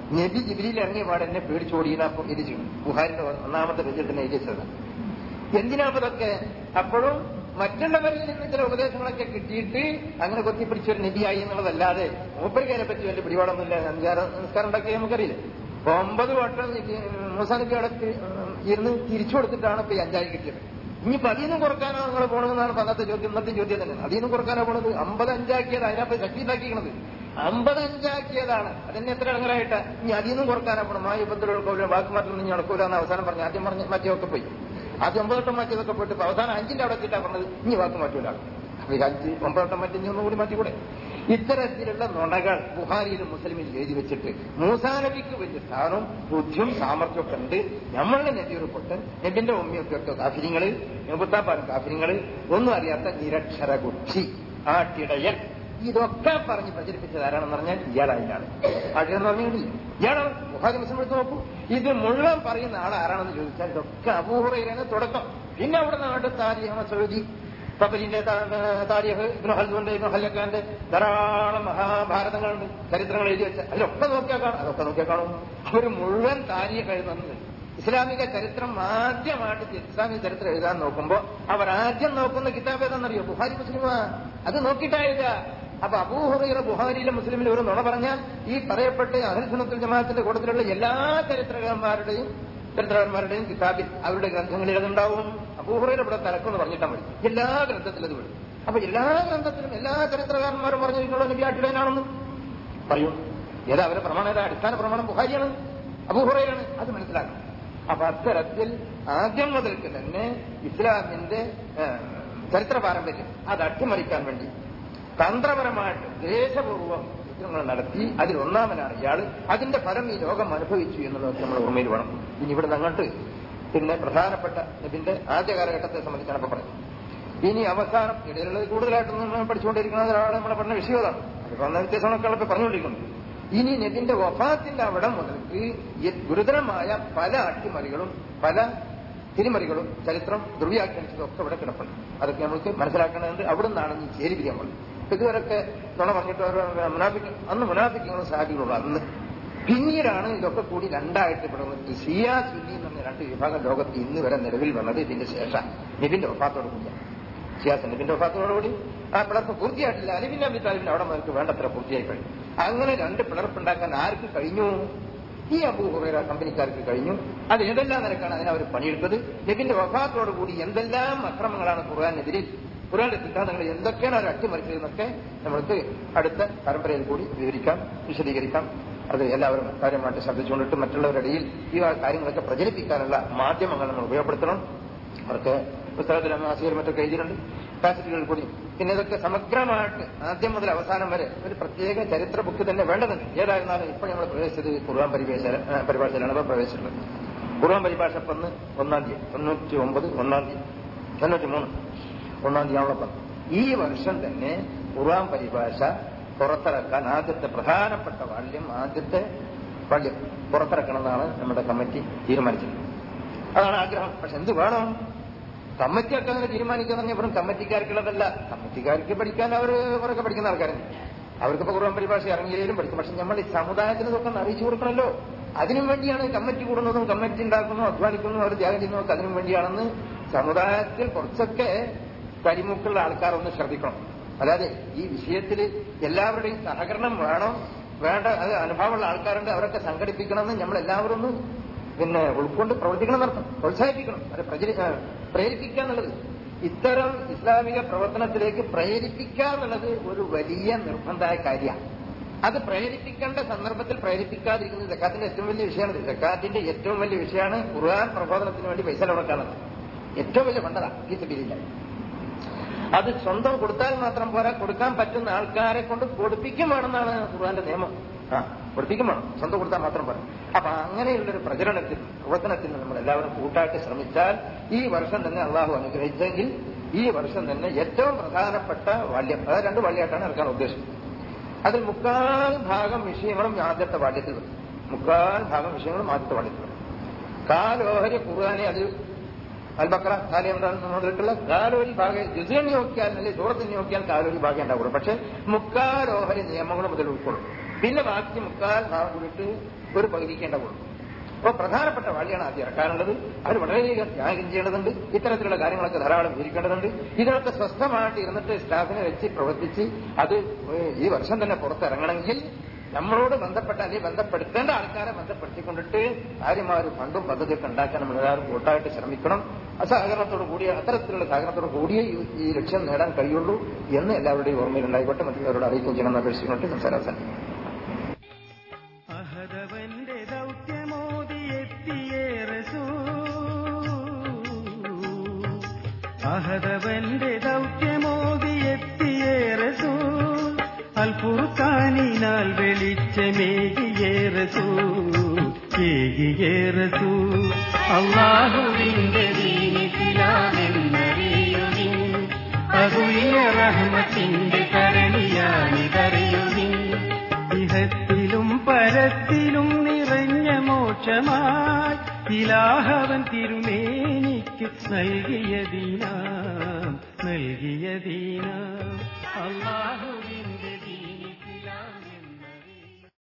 നബി ജിബിലിയിൽ ഇറങ്ങിയ പാട് എന്നെ പേടിച്ചോടിയെന്ന് അപ്പം എരിച്ചു ബുഹാരിന്റെ ഒന്നാമത്തെ പേജിൽ തന്നെ എഴുതിച്ചത് എന്തിനാ അപ്പൊ ഇതൊക്കെ അപ്പോഴും മറ്റുള്ളവരിൽ നിന്ന് ചില ഉപദേശങ്ങളൊക്കെ കിട്ടിയിട്ട് അങ്ങനെ കൊത്തിപ്പിടിച്ച ഒരു നബിയായി എന്നുള്ളതല്ലാതെ മൂപ്പരിക്കാരെ പറ്റി വലിയ പിടിപാടൊന്നുമില്ല അഞ്ചാറ് നിസ്കാരം ഉണ്ടാക്കിയ നമുക്കറിയില്ല അപ്പൊ ഒമ്പത് വട്ടം മൂസാ നബി അവിടെ ഇരുന്ന് തിരിച്ചു കൊടുത്തിട്ടാണ് ഇപ്പൊ ഈ അഞ്ചായി കിട്ടിയത് ഇനിയിപ്പോ അതിൽ നിന്ന് കുറക്കാനോ നിങ്ങൾ പോകണമെന്നാണ് അന്നത്തെ ചോദ്യം ഇന്നത്തെ ചോദ്യം തന്നെ അതിൽ നിന്ന് കുറക്കാനോ പോണത് അമ്പത് അഞ്ചാക്കിയത് അതിനകത്ത് ശക്തി ഉണ്ടാക്കിക്കണത് അമ്പത് അഞ്ചാക്കിയതാണ് അതിന് എത്ര ഇടങ്ങറായിട്ട് ഇനി അതിൽ നിന്നും കുറക്കാനോ പോകണം മായ യുദ്ധത്തിലുള്ള വാക്ക് മാറ്റം ഇനി നടക്കൂല എന്ന് അവസാനം പറഞ്ഞു ആദ്യം പറഞ്ഞ് മാറ്റിയൊക്കെ പോയി ആദ്യം ഒമ്പതോട്ടം മാറ്റിയതൊക്കെ പോയിട്ട് ഇപ്പൊ അവസാനം അഞ്ചിന്റെ അവിടെ എത്തിയിട്ടാ പറഞ്ഞത് ഇനി വാക്ക് മാറ്റൂല അപ്പൊ ഈ അഞ്ച് ഒമ്പതോട്ടം മാറ്റി ഇനി ഒന്നുകൂടി മാറ്റിക്കൂടെ ഇത്തരത്തിലുള്ള നുണകൾ ബുഹാരിയിലും മുസ്ലിമിലും എഴുതി വെച്ചിട്ട് മൂസാനബിക്ക് വലിയ സ്ഥാനവും ബുദ്ധിയും സാമർഥ്യമൊക്കെ ഉണ്ട് നമ്മളുടെ നബി ഒരു പൊട്ടൻ നബിന്റെ ഉമ്മയൊക്കെ ഒക്കെ കാഫിരിങ്ങള് മുപ്പത്താപ്പാലും കാഫിരിങ്ങള് ഒന്നും അറിയാത്ത നിരക്ഷര ബുദ്ധി ആട്ടിടയൻ ഇതൊക്കെ പറഞ്ഞ് പ്രചരിപ്പിച്ചത് ആരാണെന്ന് പറഞ്ഞാൽ ഇയാളായിട്ടാണ് ആട്ടിയെന്ന് പറഞ്ഞില്ല ഇയാളാണ് ബുഹാരി മുസ്ലിം എടുത്ത് നോക്കൂ ഇത് മുഴുവൻ പറയുന്ന ആൾ ആരാണെന്ന് ചോദിച്ചാൽ ഇതൊക്കെ അപൂർവയിലാണ് തുടക്കം പിന്നെ അവിടെ നാട് താരിഹ സൗദി തബലിന്റെ താരിഖ് ഇബ്നു ഹൽദുന്റെ ഇബ്നു ഹല്ലക്കാന്റെ ധാരാളം മഹാഭാരതങ്ങളുണ്ട് ചരിത്രങ്ങൾ എഴുതി വെച്ച അതിലൊക്കെ നോക്കിയാൽ കാണും അതൊക്കെ നോക്കിയാൽ കാണും ഒരു മുഴുവൻ താരിഖ് എഴുതുന്നത് ഇസ്ലാമിക ചരിത്രം ആദ്യമായിട്ട് ഇസ്ലാമിക ചരിത്രം എഴുതാൻ നോക്കുമ്പോൾ അവർ ആദ്യം നോക്കുന്ന കിതാബ് ഏതാണെന്നറിയോ ബുഹാരി മുസ്ലിമാ അത് നോക്കിയിട്ടാ എഴുതുക അപ്പൊ അബൂഹുറൈറ ബുഹാരിയിലെ മുസ്ലിമിൽ ഒരു നുണ പറഞ്ഞാൽ ഈ പറയപ്പെട്ട അഹൽസുനത്തുൽ ജമാഅത്തിന്റെ കൂട്ടത്തിലുള്ള എല്ലാ ചരിത്രകാരന്മാരുടെയും ചരിത്രകാരന്മാരുടെയും കിതാബിൽ അവരുടെ ഗ്രന്ഥങ്ങളിൽ അതുണ്ടാവും അബൂഹുറൈറ ഇവിടെ തലക്കെന്ന് പറഞ്ഞിട്ടാൽ മതി എല്ലാ ഗ്രന്ഥത്തിലും അത് വരും അപ്പൊ എല്ലാ ഗ്രന്ഥത്തിലും എല്ലാ ചരിത്രകാരന്മാരും പറഞ്ഞിട്ടുള്ള നബിയാട്ടിടനാണെന്ന് പറയൂ ഏതാ അവരുടെ പ്രമാണം ഏതാ അടിസ്ഥാന പ്രമാണം ബുഹാരിയാണ് അബൂഹുറൈറാണ് അത് മനസ്സിലാക്കണം അപ്പൊ അത്തരത്തിൽ ആദ്യം മുതൽക്ക് തന്നെ ഇസ്ലാമിന്റെ ചരിത്ര പാരമ്പര്യം അത് അട്ടിമറിക്കാൻ വേണ്ടി തന്ത്രപരമായിട്ട് ദേശപൂർവം യുദ്ധങ്ങൾ നടത്തി അതിൽ ഒന്നാമനാണ് ഇയാൾ അതിന്റെ ഫലം ഈ ലോകം അനുഭവിച്ചു എന്നുള്ളത് നമ്മൾ ഓർമ്മയിൽ വേണം ഇനി ഇവിടെ അങ്ങോട്ട് പിന്നെ പ്രധാനപ്പെട്ട ഇതിന്റെ ആദ്യ കാലഘട്ടത്തെ സംബന്ധിച്ചാണ് ഇപ്പൊ പറയുന്നത് ഇനി അവസാനം ഇടയിലുള്ളത് കൂടുതലായിട്ടൊന്നും നമ്മൾ പഠിച്ചുകൊണ്ടിരിക്കുന്നത് ഒരാളെ നമ്മുടെ പഠന വിഷയമാണ് അത് പറഞ്ഞ വ്യത്യാസങ്ങളൊക്കെ ഇപ്പൊ പറഞ്ഞുകൊണ്ടിരിക്കുന്നത് ഇനി നബിന്റെ വഫാത്തിന്റെ അവിടെ മുതൽക്ക് ഈ ഗുരുതരമായ പല അട്ടിമറികളും പല തിരിമറികളും ചരിത്രം ധ്രുവ്യാഖ്യാനിച്ചതും ഒക്കെ ഇവിടെ കിടപ്പുണ്ട് അതൊക്കെ നമുക്ക് മനസ്സിലാക്കേണ്ടതുണ്ട് അവിടെ നിന്നാണ് ഈ ചേരി പിരിയാൻ പോകുന്നത് ഇതുവരൊക്കെ തുണ പറഞ്ഞിട്ട് മുനാഫിക്ക് അന്ന് മുനാഫിക്കുകളും സാഹിബികളുള്ളൂ അന്ന് പിന്നീടാണ് ഇതൊക്കെ കൂടി രണ്ടായിട്ട് ഇവിടെ വന്നിട്ട് സിയാ സുന്നി എന്ന് പറഞ്ഞ രണ്ട് വിഭാഗം ലോകത്ത് ഇന്ന് വരെ നിലവിൽ വന്നത് ഇതിന്റെ ശേഷം നബിന്റെ ഒഫാത്തോട് കൂടിയാണ് സിയാസ് നബിന്റെ ഒഫാത്തോടുകൂടി ആ പിളർപ്പ് പൂർത്തിയായിട്ടില്ല അലിബിൻ അബി താലിബിന് അവിടെ മുതൽക്ക് വേണ്ടത്ര പൂർത്തിയായി കഴിഞ്ഞു അങ്ങനെ രണ്ട് പിളർപ്പുണ്ടാക്കാൻ ആർക്ക് കഴിഞ്ഞു ഈ അബൂ ഹുറൈറ കമ്പനിക്കാർക്ക് കഴിഞ്ഞു അത് ഏതെല്ലാം നിരക്കാണ് അതിനവർ പണിയെടുത്തത് നബിന്റെ വഫാത്തോടുകൂടി എന്തെല്ലാം അക്രമങ്ങളാണ് ഖുർആാനെതിരെ ഖുർആന്റെ സിദ്ധാന്തങ്ങൾ എന്തൊക്കെയാണ് അവർ അട്ടിമറിച്ചതെന്നൊക്കെ നമ്മൾക്ക് അടുത്ത പരമ്പരയിൽ കൂടി വിവരിക്കാം വിശദീകരിക്കാം അത് എല്ലാവരും കാര്യമായിട്ട് ശ്രദ്ധിച്ചുകൊണ്ടിട്ട് മറ്റുള്ളവരുടെ ഇടയിൽ ഈ കാര്യങ്ങളൊക്കെ പ്രചരിപ്പിക്കാനുള്ള മാധ്യമങ്ങൾ നമ്മൾ ഉപയോഗപ്പെടുത്തണം അവർക്ക് പുസ്തകത്തിൽ ആശയം മറ്റൊക്കെ എഴുതിയിട്ടുണ്ട് കാസറ്റുകൾ കൂടി പിന്നെ ഇതൊക്കെ സമഗ്രമായിട്ട് ആദ്യം മുതൽ അവസാനം വരെ ഒരു പ്രത്യേക ചരിത്ര ബുക്ക് തന്നെ വേണ്ടതുണ്ട് ഏതായിരുന്നാലും ഇപ്പോൾ നമ്മൾ പ്രവേശിച്ചത് ഖുർആൻ പരിഭാഷ പരിഭാഷയിലാണ് ഇപ്പോൾ പ്രവേശിച്ചിട്ടുള്ളത് ഖുർആൻ പരിഭാഷ ഒന്ന് ഒന്നാം തീയതി തൊണ്ണൂറ്റി ഒമ്പത് ഒന്നാം തീയതി തൊണ്ണൂറ്റി മൂന്ന് ഒന്നാം തീയതി ആവണം ഈ വർഷം തന്നെ ഖുർആൻ പരിഭാഷ പുറത്തിറക്കാൻ ആദ്യത്തെ പ്രധാനപ്പെട്ട വാല്യം ആദ്യത്തെ വാല്യം പുറത്തിറക്കണമെന്നാണ് നമ്മുടെ കമ്മിറ്റി തീരുമാനിച്ചത് അതാണ് ആഗ്രഹം പക്ഷെ എന്ത് വേണം കമ്മിറ്റിയൊക്കെ അങ്ങനെ തീരുമാനിക്കാൻ പറഞ്ഞ വെറും കമ്മിറ്റിക്കാർക്കുള്ളതല്ല കമ്മിറ്റിക്കാർക്ക് പഠിക്കാൻ അവർ കുറൊക്കെ പഠിക്കുന്ന ആൾക്കാരുണ്ട് അവർക്കിപ്പോ ഖുർആൻ പരിഭാഷ ഇറങ്ങിയാലും പഠിക്കും പക്ഷെ നമ്മൾ ഈ സമുദായത്തിന് ഇതൊക്കെ ഒന്ന് അറിയിച്ചു കൊടുക്കണമല്ലോ അതിനും വേണ്ടിയാണ് കമ്മിറ്റി കൂടുന്നതും കമ്മിറ്റി ഉണ്ടാക്കുന്നതും അധ്വാനിക്കുന്നതും അവർ ത്യാഗം ചെയ്യുന്നതൊക്കെ അതിനും വേണ്ടിയാണെന്ന് സമുദായത്തിൽ കുറച്ചൊക്കെ കരിമുക്കുള്ള ആൾക്കാർ ഒന്ന് ശ്രദ്ധിക്കണം അല്ലാതെ ഈ വിഷയത്തിൽ എല്ലാവരുടെയും സഹകരണം വേണം വേണ്ട അത് അനുഭവമുള്ള ആൾക്കാരുണ്ട് അവരൊക്കെ സംഘടിപ്പിക്കണമെന്ന് നമ്മൾ എല്ലാവരും ഒന്ന് പിന്നെ ഉൾക്കൊണ്ട് പ്രവർത്തിക്കണം എന്നർത്ഥം പ്രോത്സാഹിപ്പിക്കണം അത് പ്രചരി പ്രേരിപ്പിക്കുക എന്നുള്ളത് ഇത്തരം ഇസ്ലാമിക പ്രവർത്തനത്തിലേക്ക് പ്രേരിപ്പിക്കുക എന്നുള്ളത് ഒരു വലിയ നിർബന്ധമായ കാര്യമാണ് അത് പ്രേരിപ്പിക്കേണ്ട സന്ദർഭത്തിൽ പ്രേരിപ്പിക്കാതിരിക്കുന്നത് ജക്കാത്തിന്റെ ഏറ്റവും വലിയ വിഷയമാണ് ജക്കാത്തിന്റെ ഏറ്റവും വലിയ വിഷയമാണ് ഖുർആൻ പ്രബോധനത്തിന് വേണ്ടി പൈസ കൊടുക്കാനുള്ളത് ഏറ്റവും വലിയ ഫണ്ടതാണ് ഈ സ്ഥിതിയില്ല അത് സ്വന്തം കൊടുത്താൽ മാത്രം പോരാ കൊടുക്കാൻ പറ്റുന്ന ആൾക്കാരെ കൊണ്ട് കൊടുപ്പിക്കും വേണമെന്നാണ് ഖുർആന്റെ നിയമം ആ കൊടുപ്പിക്കും വേണം സ്വന്തം കൊടുത്താൽ മാത്രം പോരാ അപ്പൊ അങ്ങനെയുള്ളൊരു പ്രചരണത്തിൽ പ്രവർത്തനത്തിന് നമ്മൾ എല്ലാവരും കൂട്ടായിട്ട് ശ്രമിച്ചാൽ ഈ വർഷം തന്നെ അള്ളാഹു അനുഗ്രഹിച്ചെങ്കിൽ ഈ വർഷം തന്നെ ഏറ്റവും പ്രധാനപ്പെട്ട വാല്യം അതായത് രണ്ട് വാല്യമായിട്ടാണ് ഇറക്കാൻ ഉദ്ദേശിക്കുന്നത് അതിൽ മുക്കാൽ ഭാഗം വിഷയങ്ങളും ആദ്യത്തെ വാല്യത്തിൽ വരും മുക്കാൽ ഭാഗം വിഷയങ്ങളും ആദ്യത്തെ വാല്യത്തിൽ വരും കാലോഹരി ഖുർആാനെ അത് അൽബക്ര മുതൽക്കുള്ള കാലോരി ഭാഗം ജുസിയൻ നോക്കിയാൽ അല്ലെങ്കിൽ സൂറത്തിൽ നോക്കിയാൽ കാലോരി ഭാഗം ഉണ്ടാവുള്ളൂ പക്ഷെ മുക്കാലോഹരി നിയമങ്ങൾ മുതൽ ഉൾക്കൊള്ളും പിന്നെ ബാക്കി മുക്കാൽ നാം കൂടിയിട്ട് ഒരു പകുതിക്കേണ്ട കൊടുക്കും അപ്പൊ പ്രധാനപ്പെട്ട വഴിയാണ് ആദ്യം ഇറക്കാനുള്ളത് അത് വളരെയധികം ത്യാഗം ചെയ്യേണ്ടതുണ്ട് ഇത്തരത്തിലുള്ള കാര്യങ്ങളൊക്കെ ധാരാളം വിവരിക്കേണ്ടതുണ്ട് ഇതിനൊക്കെ സ്വസ്ഥമായിട്ട് ഇരുന്നിട്ട് സ്റ്റാഫിനെ വെച്ച് പ്രവർത്തിച്ച് അത് ഈ വർഷം തന്നെ പുറത്തിറങ്ങണമെങ്കിൽ നമ്മളോട് ബന്ധപ്പെട്ട അല്ലെങ്കിൽ ബന്ധപ്പെടുത്തേണ്ട ആൾക്കാരെ ബന്ധപ്പെടുത്തിക്കൊണ്ടിട്ട് കാര്യമായ ഒരു ഫണ്ടും പദ്ധതിയൊക്കെ ഉണ്ടാക്കാൻ നമ്മൾ എല്ലാവരും കൂട്ടായിട്ട് ശ്രമിക്കണം അസഹകരണത്തോട് കൂടിയ അത്തരത്തിലുള്ള സഹകരണത്തോട് കൂടിയേ ഈ- ഈ ലക്ഷ്യം നേടാൻ കഴിയുള്ളൂ എന്ന് എല്ലാവരുടെയും ഓർമ്മയിലുണ്ടായിക്കോട്ടെ മറ്റുള്ളവരോട് അറിയിക്കുകയും ചെയ്യണമെന്ന് അപേക്ഷിച്ചുകൊണ്ട് സംസാരം അവസാനിപ്പിക്കും അഹദവന്റെ ദൗത്യമോദിയെത്തിയ റസൂ അഹദവന്റെ ദൗത്യമോദിയെത്തിയ റസൂ അൽഫുർഖാനിനാൽ വെളിച്ചമേകിയ റസൂ ഏകിയ റസൂ അള്ളാഹുവിന്റെ ദീനിലാമെന്നറിയുവിൻ അതുയ റഹ്മത്തിന്റെ കരണിയാണിതറിയുവിൻ ഇഹത്തിലും പരത്തിലും നിറഞ്ഞ മോക്ഷമായി ഇലാഹവൻ തിരുമേനിക്ക് നൽകിയ ദീന നൽകിയ ദീന അള്ളാഹുവിൻ